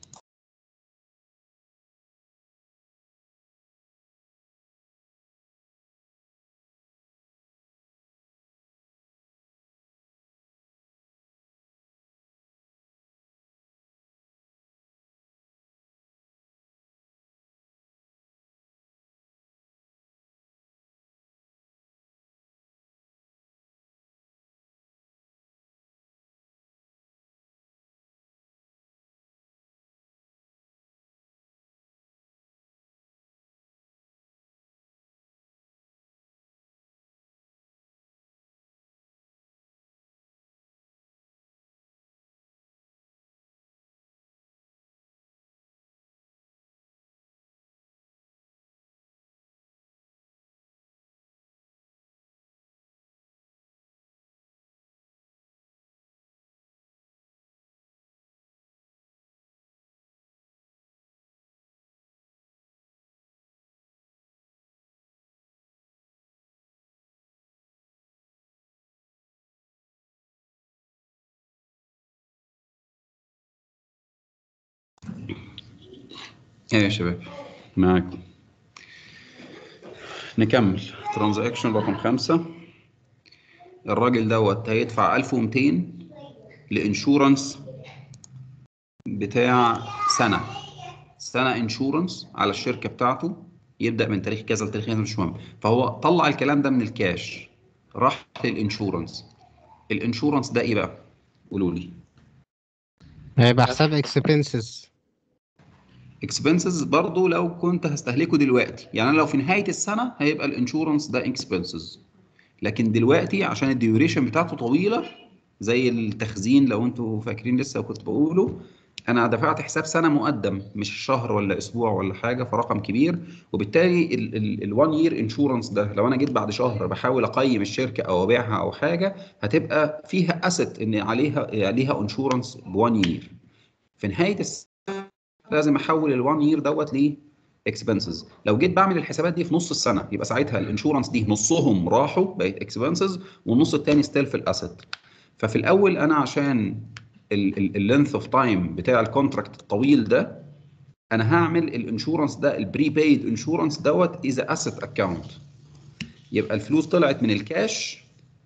ايه يا شباب معاكم نكمل ترانزاكشن رقم خمسة الراجل دوت هيدفع 1200 لانشورنس بتاع سنة سنة انشورنس على الشركة بتاعته يبدأ من تاريخ كذا لتاريخ كذا مش مهم فهو طلع الكلام ده من الكاش راح للانشورنس الانشورنس ده ايه بقى؟ قولوا لي هيبقى حساب اكسبنسز اكسبنسز برضو لو كنت هستهلكه دلوقتي يعني أنا لو في نهايه السنه هيبقى الانشورنس ده اكسبنسز لكن دلوقتي عشان الديوريشن بتاعته طويله زي التخزين لو انتوا فاكرين لسه كنت بقوله انا دفعت حساب سنه مقدم مش شهر ولا اسبوع ولا حاجه فرقم كبير وبالتالي ال1 يير انشورنس ده لو انا جيت بعد شهر بحاول اقيم الشركه او ابيعها او حاجه هتبقى فيها اسيت ان عليها عليها انشورنس ب1 يير في نهايه السنه لازم احول ال1 يير دوت ل اكسبنسز لو جيت بعمل الحسابات دي في نص السنه يبقى ساعتها الانشورنس دي نصهم راحوا بقت اكسبنسز والنص الثاني ستيل في الاسيت ففي الاول انا عشان اللينث اوف تايم بتاع الكونتراكت الطويل ده انا هعمل الانشورنس ده البري بيد انشورنس دوت از اسيت اكونت يبقى الفلوس طلعت من الكاش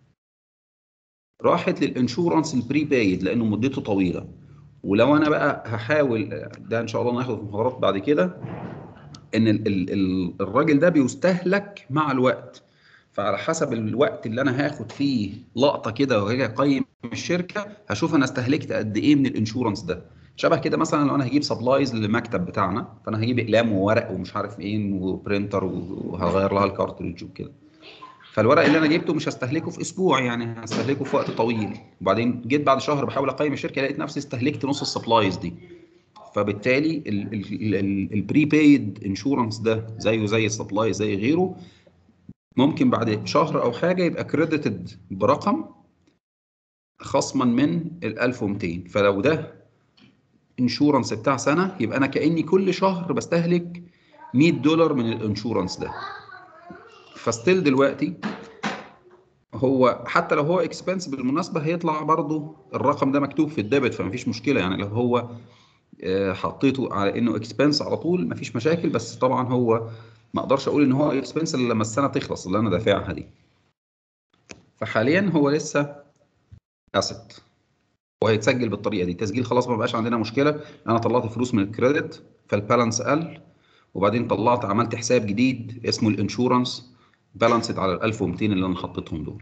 راحت للانشورنس البري بيد لانه مدته طويله ولو انا بقى هحاول ده ان شاء الله ناخده في محاضرات بعد كده ان ال ال ال الراجل ده بيستهلك مع الوقت فعلى حسب الوقت اللي انا هاخد فيه لقطه كده وهاجي اقيم الشركه هشوف انا استهلكت قد ايه من الانشورنس ده شبه كده مثلا لو انا هجيب سبلايز للمكتب بتاعنا فانا هجيب اقلام وورق ومش عارف ايه وبرينتر وهغير لها الكارتريدج وكده فالورق اللي انا جبته مش هستهلكه في اسبوع يعني هستهلكه في وقت طويل وبعدين جيت بعد شهر بحاول اقيم الشركه لقيت نفسي استهلكت نص السبلايز دي فبالتالي البري بيد انشورنس ده زيه زي السبلاي زي غيره ممكن بعد شهر او حاجه يبقى كريديتد برقم خصما من ال 1200 فلو ده انشورنس بتاع سنه يبقى انا كاني كل شهر بستهلك 100 دولار من الانشورنس ده فستيل دلوقتي هو حتى لو هو اكسبنس بالمناسبه هيطلع برضو الرقم ده مكتوب في الديبت فمفيش مشكله يعني لو هو آه، حطيته على انه اكسبنس على طول مفيش مشاكل بس طبعا هو ما اقدرش اقول ان هو اكسبنس الا لما السنه تخلص اللي انا دافعها دي فحاليا هو لسه اسيت وهيتسجل بالطريقه دي التسجيل خلاص ما بقاش عندنا مشكله انا طلعت فلوس من الكريدت فالبالانس قل وبعدين طلعت عملت حساب جديد اسمه الانشورنس بالانسد على ال 1200 اللي انا حطيتهم دول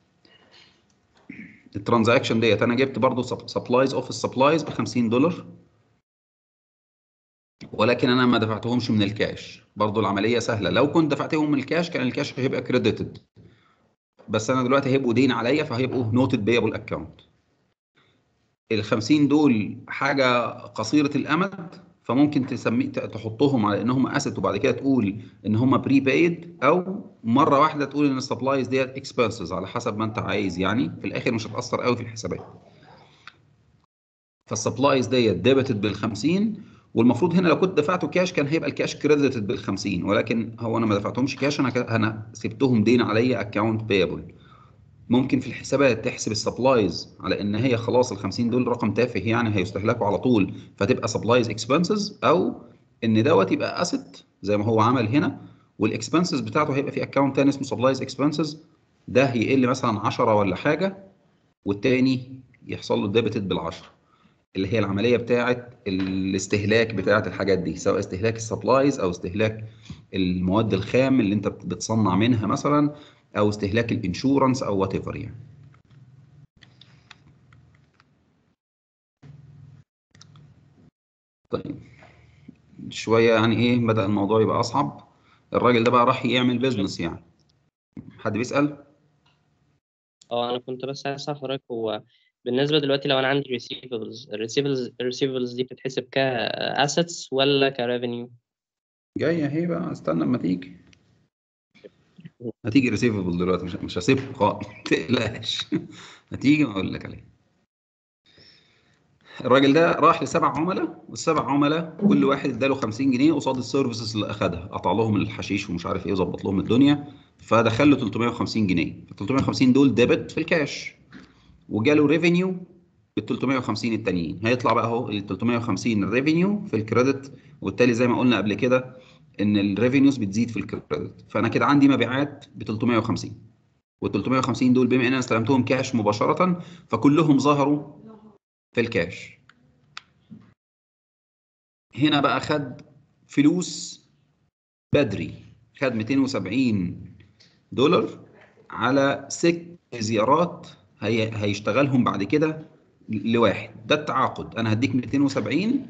الترانزاكشن ديت انا جبت برضو سبلايز اوفيس سبلايز ب 50 دولار ولكن انا ما دفعتهمش من الكاش برضو العمليه سهله لو كنت دفعتهم من الكاش كان الكاش هيبقى كريديتد بس انا دلوقتي هيبقوا دين عليا فهيبقوا نوتد بيبل اكونت ال 50 دول حاجه قصيره الامد فممكن تسمي ت- تحطهم على انهم اسيت وبعد كده تقول ان هم بري بايد او مره واحده تقول ان السبلايز ديت اكسبنسز على حسب ما انت عايز يعني في الاخر مش هتاثر قوي في الحسابات فالسبلايز ديت ديبتد بال 50 والمفروض هنا لو كنت دفعته كاش كان هيبقى الكاش كريديتد بال 50 ولكن هو انا ما دفعتهمش كاش انا ك- انا سبتهم دين عليا اكونت بيبل ممكن في الحسابات تحسب السبلايز على ان هي خلاص ال 50 دول رقم تافه يعني هيستهلكوا على طول فتبقى سبلايز اكسبنسز او ان دوت يبقى اسيت زي ما هو عمل هنا والاكسبنسز بتاعته هيبقى في اكونت تاني اسمه سبلايز اكسبنسز ده هيقل مثلا 10 ولا حاجه والتاني يحصل له ديبتد بال10 اللي هي العمليه بتاعه الاستهلاك بتاعه الحاجات دي سواء استهلاك السبلايز او استهلاك المواد الخام اللي انت بتصنع منها مثلا او استهلاك الانشورنس او وات ايفر يعني طيب شويه يعني ايه بدا الموضوع يبقى اصعب الراجل ده بقى راح يعمل بيزنس يعني حد بيسال اه انا كنت بس عايز اسال حضرتك هو بالنسبه دلوقتي لو انا عندي receivables الريسيفبلز الريسيفبلز دي بتتحسب كاسيتس ولا كريفينيو جايه اهي بقى استنى اما تيجي هتيجي ريسيفبل دلوقتي مش مش هسيبكم خالص ما تقلقش هتيجي واقول لك عليها الراجل ده راح لسبع عملاء والسبع عملاء كل واحد اداله 50 جنيه قصاد السيرفيسز اللي اخدها قطع لهم الحشيش ومش عارف ايه وظبط لهم الدنيا فدخل له 350 جنيه ال 350 دول ديبت في الكاش وجاله ريفينيو بال 350 التانيين هيطلع بقى اهو ال 350 الريفينيو في الكريدت وبالتالي زي ما قلنا قبل كده ان الريفينيوز بتزيد في الكريدت فانا كده عندي مبيعات ب 350 وال 350 دول بما ان انا استلمتهم كاش مباشره فكلهم ظهروا في الكاش هنا بقى خد فلوس بدري خد 270 دولار على ست زيارات هي هيشتغلهم بعد كده لواحد ده التعاقد انا هديك 270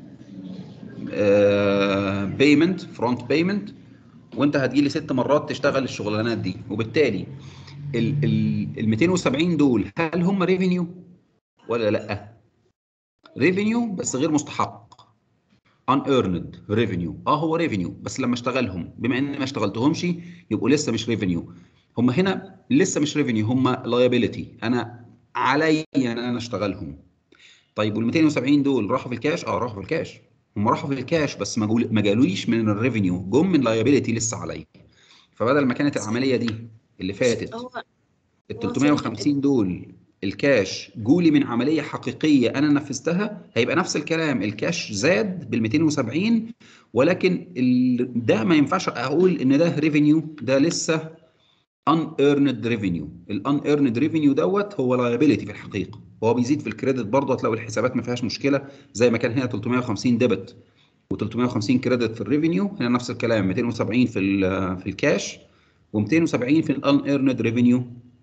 بيمنت فرونت بيمنت وانت هتجي لي ست مرات تشتغل الشغلانات دي وبالتالي ال ال ال 270 دول هل هم ريفينيو ولا لا؟ ريفينيو بس غير مستحق unearned revenue اه هو ريفينيو بس لما اشتغلهم بما اني ما اشتغلتهمش يبقوا لسه مش ريفينيو هم هنا لسه مش ريفينيو هم liability انا عليا ان انا اشتغلهم طيب وال 270 دول راحوا في الكاش اه راحوا في الكاش هم راحوا في الكاش بس ما جول- ما جالوليش من الريفينيو جم من liability لسه عليا فبدل ما كانت العمليه دي اللي فاتت هو ال 350 دول الكاش جولي من عمليه حقيقيه انا نفذتها هيبقى نفس الكلام الكاش زاد بال 270 ولكن ال... ده ما ينفعش اقول ان ده ريفينيو ده لسه unearned revenue ال unearned revenue دوت هو liability في الحقيقه هو بيزيد في الكريدت برضه هتلاقوا الحسابات ما فيهاش مشكله زي ما كان هنا 350 ديبت و350 كريدت في الريفينيو هنا نفس الكلام 270 في ال- في الكاش و270 في unearned revenue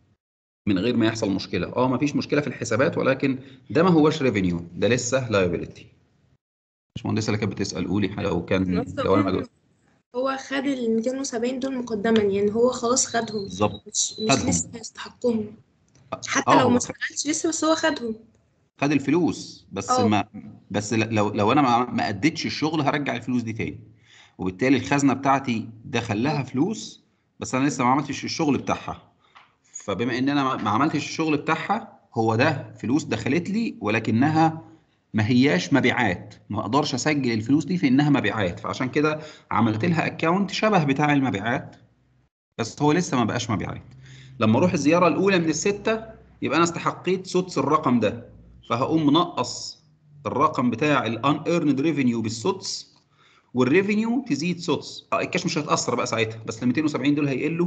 من غير ما يحصل مشكله اه ما فيش مشكله في الحسابات ولكن ده ما هوش ريفينيو ده لسه liability باشمهندسه اللي كانت بتسال قولي لو كان نفس لو انا ما الفكرة. هو خد ال 270 دول مقدما يعني هو خلاص خدهم بالظبط مش مش خدهم. لسه هيستحقهم حتى اه لو ما هو اشتغلش لسه بس هو خدهم خد الفلوس بس اه. ما بس ل- لو لو انا ما ما اديتش الشغل هرجع الفلوس دي تاني وبالتالي الخزنه بتاعتي دخل لها فلوس بس انا لسه ما عملتش الشغل بتاعها فبما ان انا ما ما عملتش الشغل بتاعها هو ده فلوس دخلت لي ولكنها ما هياش مبيعات ما اقدرش اسجل الفلوس دي في انها مبيعات فعشان كده عملت لها اكونت شبه بتاع المبيعات بس هو لسه ما بقاش مبيعات لما اروح الزياره الاولى من السته يبقى انا استحقيت سدس الرقم ده فهقوم منقص الرقم بتاع الان ايرند ريفينيو بالسدس والريفينيو تزيد سدس اه الكاش مش هيتاثر بقى ساعتها بس ال 270 دول هيقلوا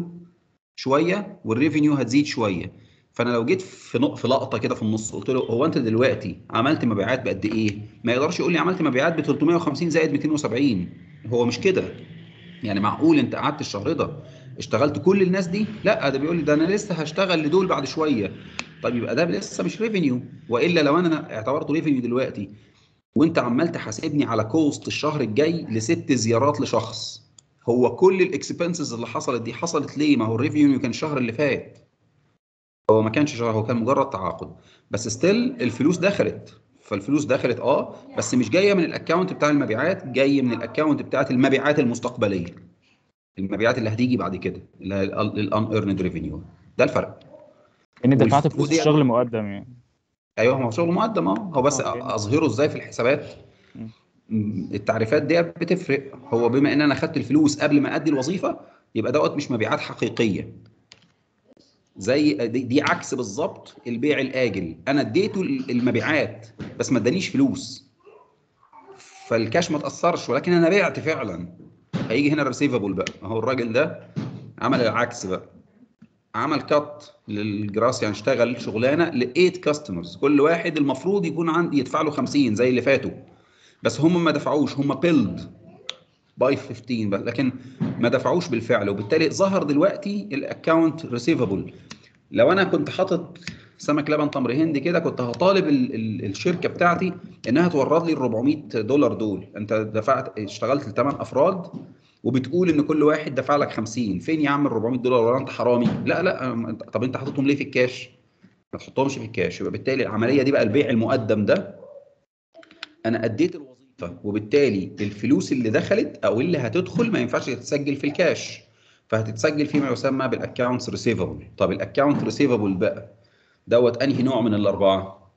شويه والريفينيو هتزيد شويه فانا لو جيت في نق... في لقطه كده في النص قلت له هو انت دلوقتي عملت مبيعات بقد ايه؟ ما يقدرش يقول لي عملت مبيعات ب 350 زائد 270 هو مش كده يعني معقول انت قعدت الشهر ده اشتغلت كل الناس دي؟ لا ده بيقول لي ده انا لسه هشتغل لدول بعد شويه طيب يبقى ده لسه مش ريفينيو والا لو انا اعتبرته ريفينيو دلوقتي وانت عمال تحاسبني على كوست الشهر الجاي لست زيارات لشخص هو كل الاكسبنسز اللي حصلت دي حصلت ليه ما هو الريفينيو كان الشهر اللي فات هو ما كانش شراء هو كان مجرد تعاقد بس ستيل الفلوس دخلت فالفلوس دخلت اه بس مش جايه من الاكونت بتاع المبيعات جاي من الاكونت بتاعت المبيعات المستقبليه المبيعات اللي هتيجي بعد كده اللي هي الان ايرند ريفينيو ده الفرق ان دفعت والف- فلوس ودي- الشغل مقدم يعني ايوه هو شغل مقدم اه هو بس أوكي. اظهره ازاي في الحسابات مم. م- التعريفات دي بتفرق هو بما ان انا خدت الفلوس قبل ما ادي الوظيفه يبقى دوت مش مبيعات حقيقيه زي دي, دي عكس بالظبط البيع الاجل انا اديته ال- المبيعات بس ما ادانيش فلوس فالكاش ما تاثرش ولكن انا بعت فعلا هيجي هنا الريسيفبل بقى اهو الراجل ده عمل العكس بقى عمل كات للجراس يعني اشتغل شغلانه ل 8 كاستمرز كل واحد المفروض يكون عندي يدفع له 50 زي اللي فاتوا بس هم ما دفعوش هم بيلد باي 15 بس لكن ما دفعوش بالفعل وبالتالي ظهر دلوقتي الاكونت ريسيفبل لو انا كنت حاطط سمك لبن تمر هندي كده كنت هطالب ال ال الشركه بتاعتي انها تورد لي ال 400 دولار دول انت دفعت اشتغلت لثمان افراد وبتقول ان كل واحد دفع لك 50 فين يا عم ال 400 دولار ولا انت حرامي لا لا أم- طب انت حاططهم ليه في الكاش ما تحطهمش في الكاش يبقى بالتالي العمليه دي بقى البيع المقدم ده انا اديت الوظيفه وبالتالي الفلوس اللي دخلت او اللي هتدخل ما ينفعش تتسجل في الكاش فهتتسجل فيما يسمى بالاكونتس ريسيفبل طب الاكونت ريسيفبل بقى دوت انهي نوع من الاربعه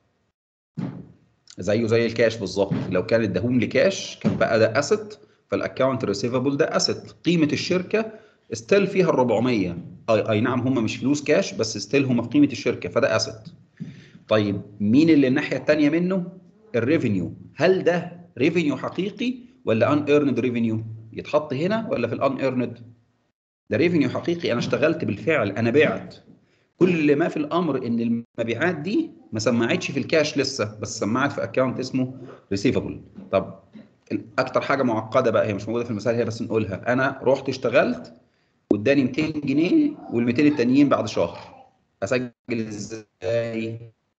زيه زي الكاش بالظبط لو كان اداهم لي كاش كان بقى ده اسيت فالاكونت ريسيفبل ده اسيت قيمه الشركه ستيل فيها ال 400 اي, أي نعم هم مش فلوس كاش بس ستيل هم في قيمه الشركه فده اسيت طيب مين اللي الناحيه الثانيه منه الريفينيو هل ده ريفينيو حقيقي ولا ان ايرند ريفينيو يتحط هنا ولا في الان ايرند ده ريفينيو حقيقي انا اشتغلت بالفعل انا بعت كل ما في الامر ان المبيعات دي ما سمعتش في الكاش لسه بس سمعت في اكونت اسمه ريسيفبل طب اكتر حاجه معقده بقى هي مش موجوده في المثال هي بس نقولها انا رحت اشتغلت واداني 200 جنيه وال 200 التانيين بعد شهر اسجل ازاي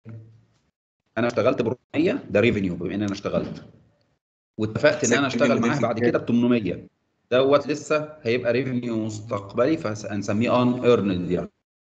انا اشتغلت ب 400 ده ريفينيو بما ان انا اشتغلت واتفقت ان انا سجل اشتغل منين معاه في بعد كده ب 800 دوت لسه هيبقى ريفينيو مستقبلي فهنسميه ان ايرند يعني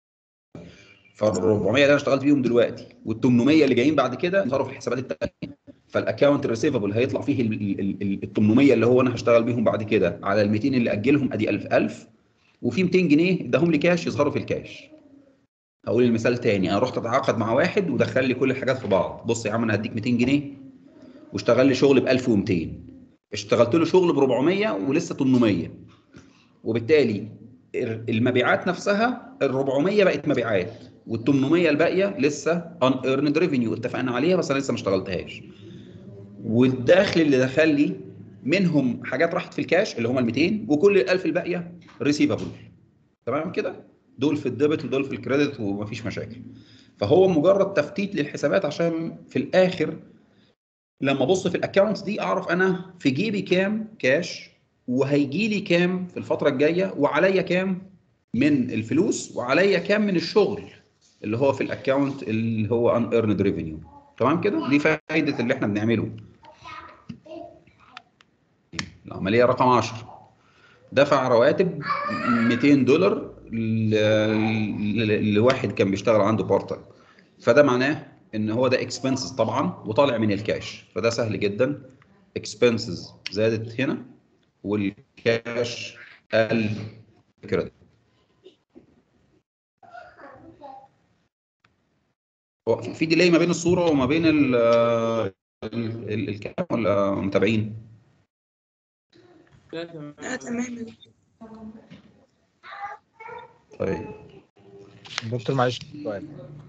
فال 400 اللي انا اشتغلت بيهم دلوقتي وال 800 اللي جايين بعد كده صاروا في الحسابات الثانيه فالاكونت ريسيفبل هيطلع فيه ال ال- ال- ال 800 اللي هو انا هشتغل بيهم بعد كده على ال 200 اللي اجلهم ادي 1000 1000 وفي 200 جنيه اداهم لي كاش يظهروا في الكاش هقول المثال تاني انا رحت اتعاقد مع واحد ودخل لي كل الحاجات في بعض بص يا عم انا هديك 200 جنيه واشتغل لي شغل ب 1200 اشتغلت له شغل ب 400 ولسه 800 وبالتالي ال- المبيعات نفسها ال 400 بقت مبيعات وال 800 الباقيه لسه ان ايرند ريفينيو اتفقنا عليها بس انا لسه ما اشتغلتهاش والدخل اللي دخل لي منهم حاجات راحت في الكاش اللي هم ال 200 وكل ال 1000 الباقيه ريسيفبل تمام كده دول في الديبت ودول في الكريدت ومفيش مشاكل فهو مجرد تفتيت للحسابات عشان في الاخر لما ابص في الاكونتس دي اعرف انا في جيبي كام كاش وهيجي لي كام في الفتره الجايه وعليا كام من الفلوس وعليا كام من الشغل اللي هو في الاكونت اللي هو ان ايرند ريفينيو تمام كده دي فائده اللي احنا بنعمله العمليه رقم 10 دفع رواتب 200 دولار ل- ل- لواحد كان بيشتغل عنده بارت تايم فده معناه ان هو ده اكسبنسز طبعا وطالع من الكاش فده سهل جدا اكسبنسز زادت هنا والكاش قل كريدت هو في في ديلي ما بين الصوره وما بين ال ال- ال- الكلام ولا متابعين؟ لا تمام لا تمام طيب دكتور معلش سؤال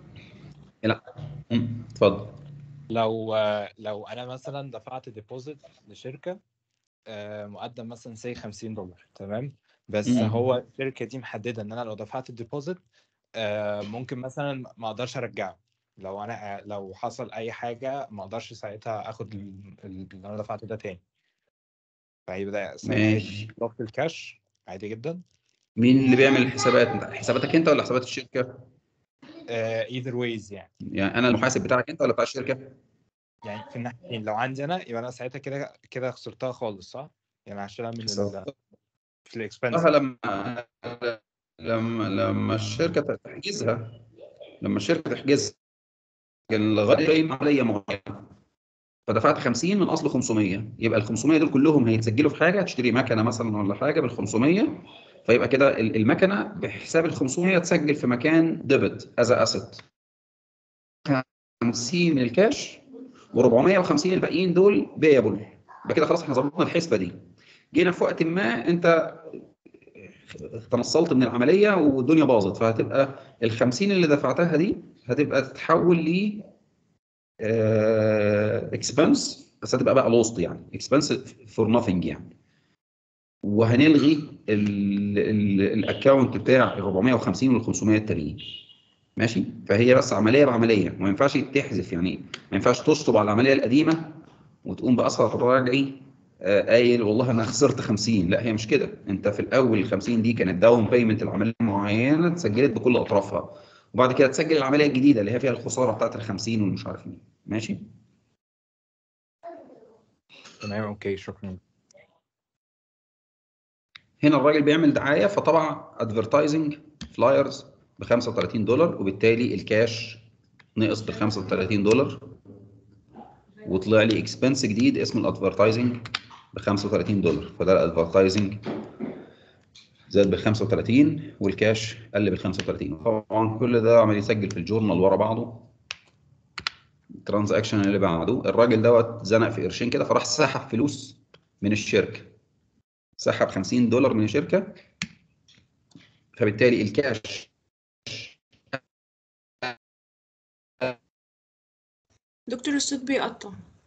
مم، اتفضل لو لو انا مثلا دفعت ديبوزيت لشركه آه، مقدم مثلا سي 50 دولار تمام بس مم. هو الشركه دي محدده ان انا لو دفعت الديبوزيت آه، ممكن مثلا ما اقدرش ارجعه لو انا لو حصل اي حاجه ما اقدرش ساعتها اخد ال- ال- اللي انا دفعته ده تاني فهيبقى ساعتها ماشي ضغط الكاش عادي جدا مين اللي بيعمل الحسابات؟ انت حساباتك انت ولا حسابات الشركه؟ ايذر ويز يعني يعني انا المحاسب بتاعك انت ولا بتاع الشركه؟ يعني في الناحيتين لو عندي انا يبقى انا ساعتها كده كده خسرتها خالص صح؟ يعني هشيلها من ال في الاكسبنس لما لما لما الشركه تحجزها لما الشركه تحجز لغايه قيمه عمليه معينه فدفعت 50 من اصل 500 يبقى ال 500 دول كلهم هيتسجلوا في حاجه تشتري مكنه مثلا ولا حاجه بال 500 فيبقى كده ال- المكنه بحساب ال 500 تسجل في مكان ديبت از اسيت 50 الكاش و450 الباقيين دول بيبل يبقى كده خلاص احنا ظبطنا الحسبه دي جينا في وقت ما انت تنصلت من العمليه والدنيا باظت فهتبقى ال 50 اللي دفعتها دي هتبقى تتحول ل اكسبنس بس هتبقى بقى لوست يعني اكسبنس فور نوثينج يعني وهنلغي الاكونت بتاع ال 450 وال 500 التانيين ماشي فهي بس عمليه بعمليه وما ينفعش تحذف يعني ما ينفعش تشطب على العمليه القديمه وتقوم باثر راجعي آه، قايل والله انا خسرت 50 لا هي مش كده انت في الاول ال 50 دي كانت داون بيمنت العمليه معينه اتسجلت بكل اطرافها وبعد كده تسجل العمليه الجديده اللي هي فيها الخساره بتاعت ال 50 والمش عارف مين ماشي تمام اوكي شكرا هنا الراجل بيعمل دعايه فطبع ادفرتايزنج فلايرز ب 35 دولار وبالتالي الكاش نقص بال 35 دولار وطلع لي اكسبنس جديد اسمه الادفرتايزنج ب 35 دولار فده الادفرتايزنج زاد بال 35 والكاش قل بال 35 طبعا كل ده عمال يسجل في الجورنال ورا بعضه الترانزاكشن اللي بعده الراجل دوت زنق في قرشين كده فراح سحب فلوس من الشركه سحب 50 دولار من الشركه فبالتالي الكاش دكتور الصوت بيقطع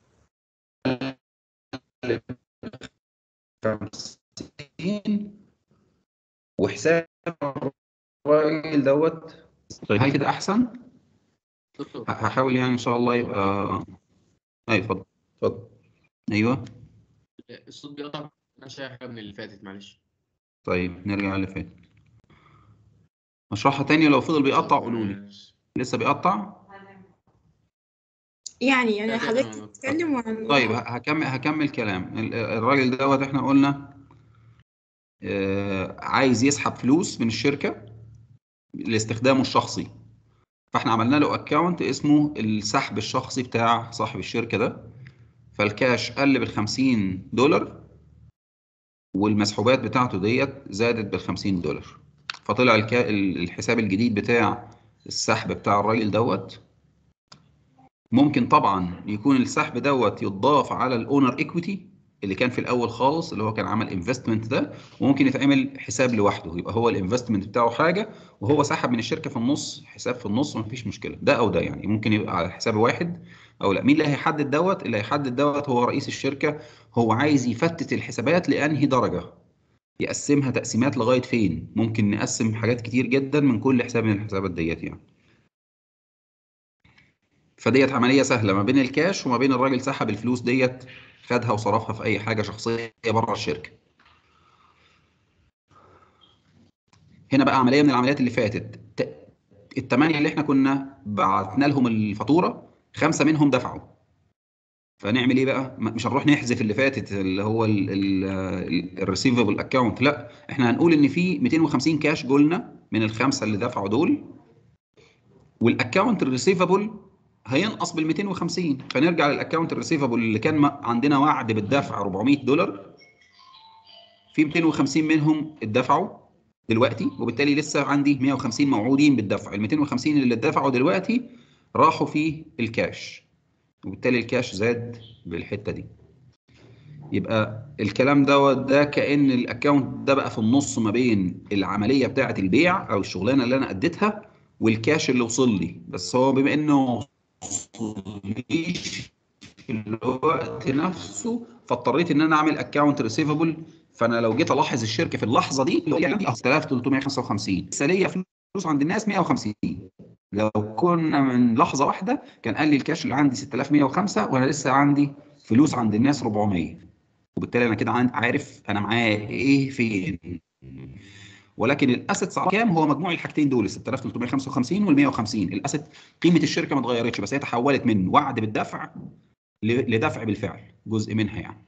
50 وحساب الراجل دوت طيب هل كده احسن؟ دكتور ه- هحاول يعني ان شاء الله يبقى ايوه اتفضل اتفضل ايوه الصوت بيقطع انا شايف حاجه من اللي فاتت معلش طيب نرجع اللي فات اشرحها تاني لو فضل بيقطع قولوا لي لسه بيقطع يعني يعني لا، لا، حضرتك أنا- تتكلم وعن طيب ه- هكمل هكمل كلام ال- الراجل دوت احنا قلنا آه، عايز يسحب فلوس من الشركه لاستخدامه الشخصي فاحنا عملنا له اكونت اسمه السحب الشخصي بتاع صاحب الشركه ده فالكاش قل بال 50 دولار والمسحوبات بتاعته ديت زادت بال 50 دولار فطلع الكا... ال- الحساب الجديد بتاع السحب بتاع الراجل دوت ممكن طبعا يكون السحب دوت يتضاف على الاونر ايكويتي اللي كان في الاول خالص اللي هو كان عمل انفستمنت ده وممكن يتعمل حساب لوحده يبقى هو الانفستمنت بتاعه حاجه وهو سحب من الشركه في النص حساب في النص ومفيش مشكله ده او ده يعني ممكن يبقى على حساب واحد او لا مين اللي هيحدد دوت اللي هيحدد دوت هو رئيس الشركه هو عايز يفتت الحسابات لانهي درجه يقسمها تقسيمات لغايه فين ممكن نقسم حاجات كتير جدا من كل حساب من الحسابات ديت يعني فديت عمليه سهله ما بين الكاش وما بين الراجل سحب الفلوس ديت خدها وصرفها في اي حاجه شخصيه بره الشركه هنا بقى عمليه من العمليات اللي فاتت ت- الثمانيه اللي احنا كنا بعتنا لهم الفاتوره خمسه منهم دفعوا فنعمل ايه بقى م- مش هنروح نحذف اللي فاتت اللي هو الريسيفبل اكونت لا احنا هنقول ان في 250 كاش جولنا من الخمسه اللي دفعوا دول والاكونت الريسيفبل هينقص بال 250 فنرجع للاكونت الريسيفبل اللي كان م- عندنا وعد بالدفع 400 دولار في 250 منهم اتدفعوا دلوقتي وبالتالي لسه عندي 150 موعودين بالدفع ال 250 اللي اتدفعوا دلوقتي راحوا في الكاش وبالتالي الكاش زاد بالحته دي يبقى الكلام دوت ده كأن الاكونت ده بقى في النص ما بين العمليه بتاعه البيع او الشغلانه اللي انا اديتها والكاش اللي وصل لي بس هو بما انه وصليش في الوقت نفسه فاضطريت ان انا اعمل اكونت ريسيفبل فانا لو جيت الاحظ الشركه في اللحظه دي اللي هي عندي 6355 لسه ليا فلوس عند الناس 150 لو كنا من لحظه واحده كان قال لي الكاش اللي عندي 6105 وانا لسه عندي فلوس عند الناس 400 وبالتالي انا كده عن- عارف انا معايا ايه فين ولكن الاسيتس على كام هو مجموع الحاجتين دول 6355 وال 150 الاسيت قيمه الشركه ما اتغيرتش بس هي تحولت من وعد بالدفع ل- لدفع بالفعل جزء منها يعني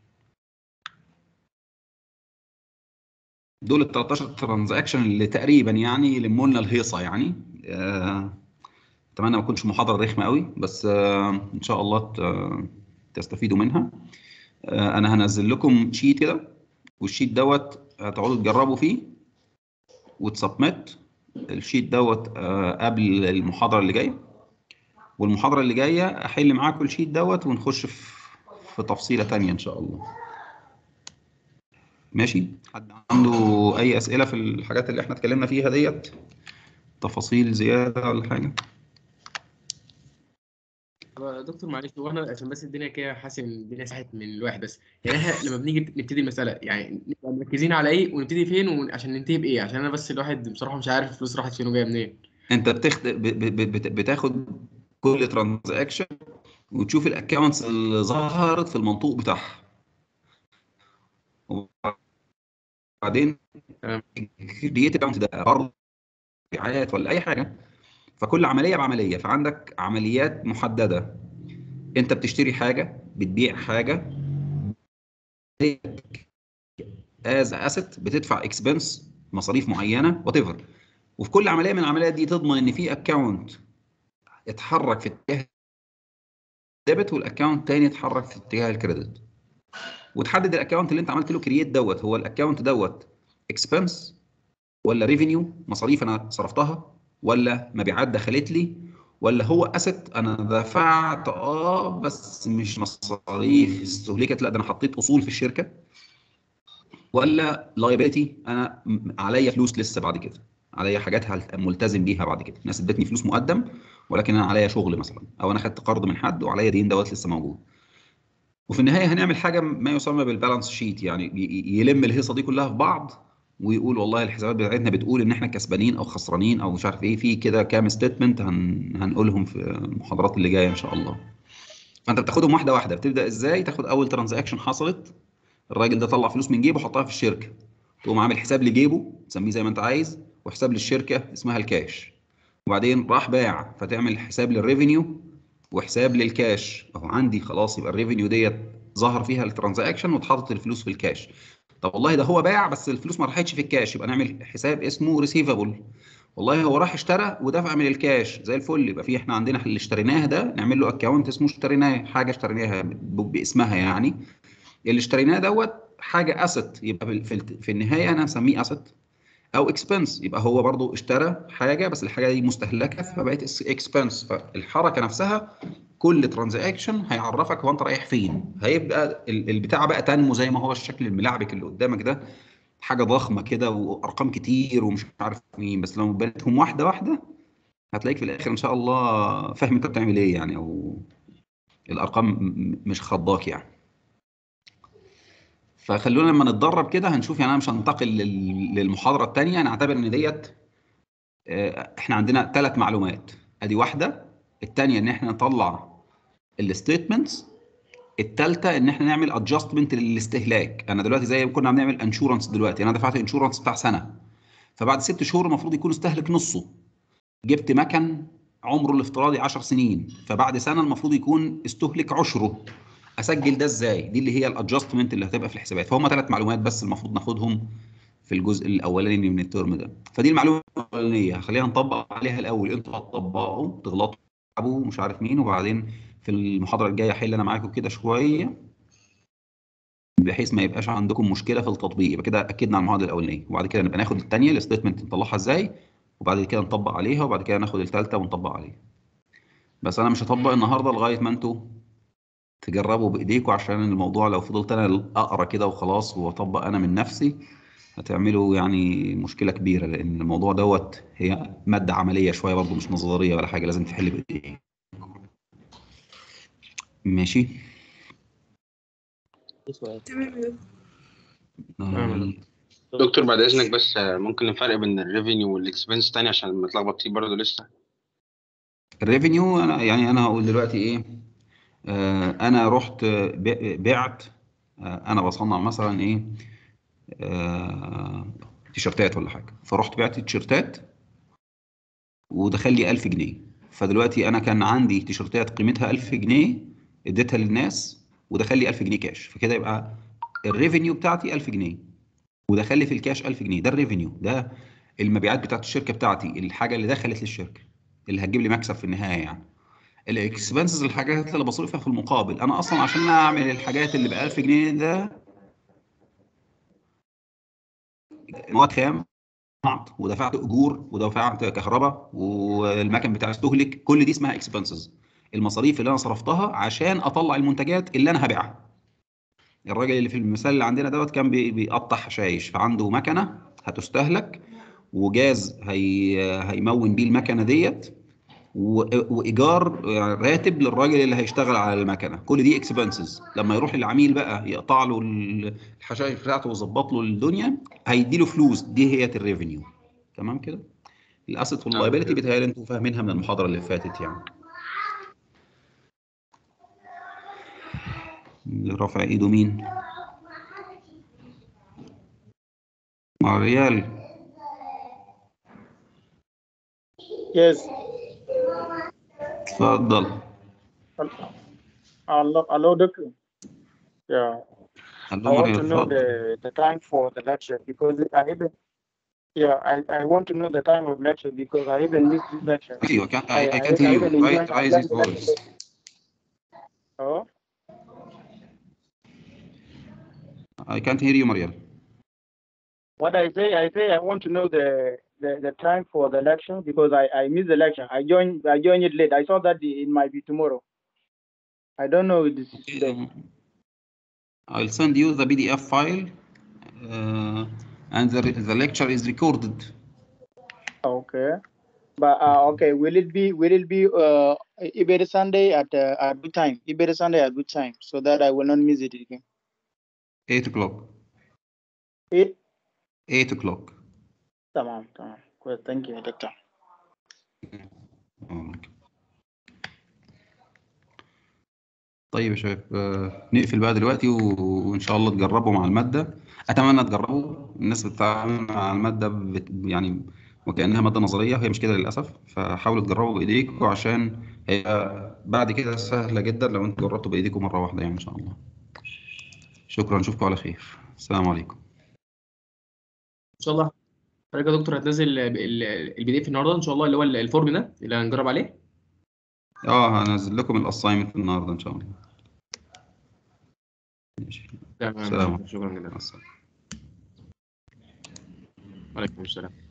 دول ال 13 ترانزاكشن اللي تقريبا يعني يلموا لنا الهيصه يعني آه اتمنى ما تكونش محاضره رخمه قوي بس آه، ان شاء الله ت- تستفيدوا منها آه، انا هنزل لكم شيت كده والشيت دوت هتقعدوا تجربوا فيه وتسبمت الشيت دوت آه، قبل المحاضره اللي جايه والمحاضره اللي جايه احل معاكم الشيت دوت ونخش في في تفصيله تانية ان شاء الله ماشي حد عنده اي اسئله في الحاجات اللي احنا اتكلمنا فيها ديت تفاصيل زياده ولا حاجه طب يا دكتور معلش هو انا عشان بس الدنيا كده حاسس ان الدنيا ساحت من الواحد بس يعني احنا لما بنيجي نبتدي المساله يعني نبقى مركزين على ايه ونبتدي فين وعشان ننتهي بايه عشان انا بس الواحد بصراحه مش عارف الفلوس راحت فين وجايه منين انت بتخت... ب... ب... ب... بت- بتاخد كل ترانزاكشن وتشوف الاكونتس اللي ظهرت في المنطوق بتاعها وبعدين تمام. كرييت اكونت ده برضه رعايات ولا اي حاجه فكل عمليه بعمليه فعندك عمليات محدده انت بتشتري حاجه بتبيع حاجه از اسيت بتدفع اكسبنس مصاريف معينه وات ايفر وفي كل عمليه من العمليات دي تضمن ان في اكونت اتحرك في اتجاه الديبت والاكونت تاني يتحرك في اتجاه الكريدت وتحدد الاكونت اللي انت عملت له كرييت دوت هو الاكونت دوت اكسبنس ولا ريفينيو مصاريف انا صرفتها ولا مبيعات دخلت لي ولا هو اسيت انا دفعت اه بس مش مصاريف استهلكت لا ده انا حطيت اصول في الشركه ولا لايبيلتي انا م- عليا فلوس لسه بعد كده عليا حاجات هل- ملتزم بيها بعد كده ناس ادتني فلوس مقدم ولكن انا عليا شغل مثلا او انا خدت قرض من حد وعليا دين دوت لسه موجود وفي النهايه هنعمل حاجه ما يسمى بالبالانس شيت يعني ي- ي- يلم الهيصه دي كلها في بعض ويقول والله الحسابات بتاعتنا بتقول ان احنا كسبانين او خسرانين او مش عارف ايه في كده كام ستيتمنت هن... هنقولهم في المحاضرات اللي جايه ان شاء الله فانت بتاخدهم واحده واحده بتبدا ازاي تاخد اول ترانزاكشن حصلت الراجل ده طلع فلوس من جيبه حطها في الشركه تقوم عامل حساب لجيبه تسميه زي ما انت عايز وحساب للشركه اسمها الكاش وبعدين راح باع فتعمل حساب للريفينيو وحساب للكاش اهو عندي خلاص يبقى الريفينيو ديت ظهر فيها الترانزاكشن واتحطت الفلوس في الكاش طب والله ده هو باع بس الفلوس ما راحتش في الكاش يبقى نعمل حساب اسمه ريسيفبل والله هو راح اشترى ودفع من الكاش زي الفل يبقى في احنا عندنا اللي اشتريناه ده نعمل له اكونت اسمه اشتريناه حاجه اشتريناها ب- باسمها يعني اللي اشتريناه دوت حاجه اسيت يبقى في في- في النهايه انا هسميه اسيت او اكسبنس يبقى هو برضو اشترى حاجه بس الحاجه دي مستهلكه فبقت اكسبنس فالحركه نفسها كل ترانزاكشن هيعرفك هو انت رايح فين هيبقى ال- البتاع بقى تنمو زي ما هو الشكل الملعبك اللي قدامك ده حاجه ضخمه كده وارقام كتير ومش عارف مين بس لو بنيتهم واحده واحده هتلاقيك في الاخر ان شاء الله فاهم انت بتعمل ايه يعني او الارقام م- م- مش خضاك يعني فخلونا لما نتدرب كده هنشوف يعني انا مش هنتقل لل- للمحاضره الثانيه نعتبر ان ديت آه، احنا عندنا ثلاث معلومات ادي واحده الثانيه ان احنا نطلع الستيتمنتس الثالثه ان احنا نعمل ادجستمنت للاستهلاك انا دلوقتي زي ما كنا بنعمل انشورنس دلوقتي انا دفعت انشورنس بتاع سنه فبعد ست شهور المفروض يكون استهلك نصه جبت مكن عمره الافتراضي 10 سنين فبعد سنه المفروض يكون استهلك عشره اسجل ده ازاي دي اللي هي الادجستمنت اللي هتبقى في الحسابات فهم ثلاث معلومات بس المفروض ناخدهم في الجزء الاولاني من الترم ده فدي المعلومه الاولانيه خلينا نطبق عليها الاول انتوا هتطبقوا تغلطوا تلعبوا مش عارف مين وبعدين في المحاضره الجايه احل انا معاكم كده شويه بحيث ما يبقاش عندكم مشكله في التطبيق يبقى كده اكدنا على المعادله الاولانيه وبعد كده نبقى ناخد الثانيه الستيتمنت نطلعها ازاي وبعد كده نطبق عليها وبعد كده ناخد الثالثه ونطبق عليها بس انا مش هطبق النهارده لغايه ما انتوا تجربوا بايديكم عشان الموضوع لو فضلت انا اقرا كده وخلاص واطبق انا من نفسي هتعملوا يعني مشكله كبيره لان الموضوع دوت هي ماده عمليه شويه برضو مش نظريه ولا حاجه لازم تحل بايديك ماشي في سؤال تمام يا دكتور. آه، دكتور بعد اذنك بس آه، ممكن نفرق بين الريفينيو والاكسبنس تاني عشان ما اتلخبط فيه برضه لسه الريفينيو انا يعني انا هقول دلوقتي ايه آه انا رحت آه، ب- بعت آه انا بصنع مثلا ايه آه تيشرتات ولا حاجه فرحت بعت تيشرتات ودخل لي 1000 جنيه فدلوقتي انا كان عندي تيشرتات قيمتها 1000 جنيه اديتها للناس ودخل لي 1000 جنيه كاش فكده يبقى الريفينيو بتاعتي 1000 جنيه ودخل لي في الكاش 1000 جنيه ده الريفينيو ده المبيعات بتاعت الشركه بتاعتي الحاجه اللي دخلت للشركه اللي هتجيب لي مكسب في النهايه يعني الاكسبنسز الحاجات اللي بصرفها في المقابل انا اصلا عشان اعمل الحاجات اللي ب 1000 جنيه ده مواد خام صنعت ودفعت اجور ودفعت كهرباء والمكن بتاعي استهلك كل دي اسمها اكسبنسز المصاريف اللي انا صرفتها عشان اطلع المنتجات اللي انا هبيعها الراجل اللي في المثال اللي عندنا دوت كان بي- بيقطع حشايش فعنده مكنه هتستهلك وجاز هي هيمون بيه المكنه ديت و- وايجار راتب للراجل اللي هيشتغل على المكنه كل دي اكسبنسز لما يروح للعميل بقى يقطع له الحشائش بتاعته ويظبط له الدنيا هيدي له فلوس دي هي الريفينيو تمام كده الاسيت واللايبيلتي بيتهيألي انتوا فاهمينها من المحاضره اللي فاتت يعني اللي رافع ايده مين ماريال Yes. اتفضل Hello, hello, doctor. Yeah. I هلو want ماريال to know اتفضل the, the time for the lecture because I even yeah I, I want to know the time of lecture because I even missed this lecture. ايوه كان I, I, I I, can't I hear you even try enjoyed try I this learned the voice lecture. Oh, I can't hear you ماريال what I say I say I want to know the the, the time for the lecture because I, I missed the lecture. I joined I joined it late. I saw that the, it might be tomorrow. I don't know if this is today. I'll send you the PDF file uh, and the, the lecture is recorded Okay. But uh, okay, will it be will it be uh every Sunday at uh, at good time? Every Sunday at good time, so that I will not miss it again. 8 o'clock Eight. 8 o'clock Tamam, tamam. Good. Thank you, doctor. طيب يا شباب آه، نقفل بقى دلوقتي و- وإن شاء الله تجربوا مع المادة أتمنى تجربوا الناس بتتعامل مع المادة بت... يعني وكأنها مادة نظرية هي مش كده للأسف فحاولوا تجربوا بإيديكم عشان هي بعد كده سهلة جدا لو أنتوا جربتوا بإيديكم مرة واحدة يعني إن شاء الله شكرا نشوفكم على خير السلام عليكم ان شاء الله حضرتك يا دكتور هتنزل البي دي اف النهارده ان شاء الله اللي هو الفورم ده اللي هنجرب عليه اه هنزل لكم الأسايمنت النهاردة إن شاء الله ماشي تمام سلام شكرا جدا مع السلامة وعليكم السلام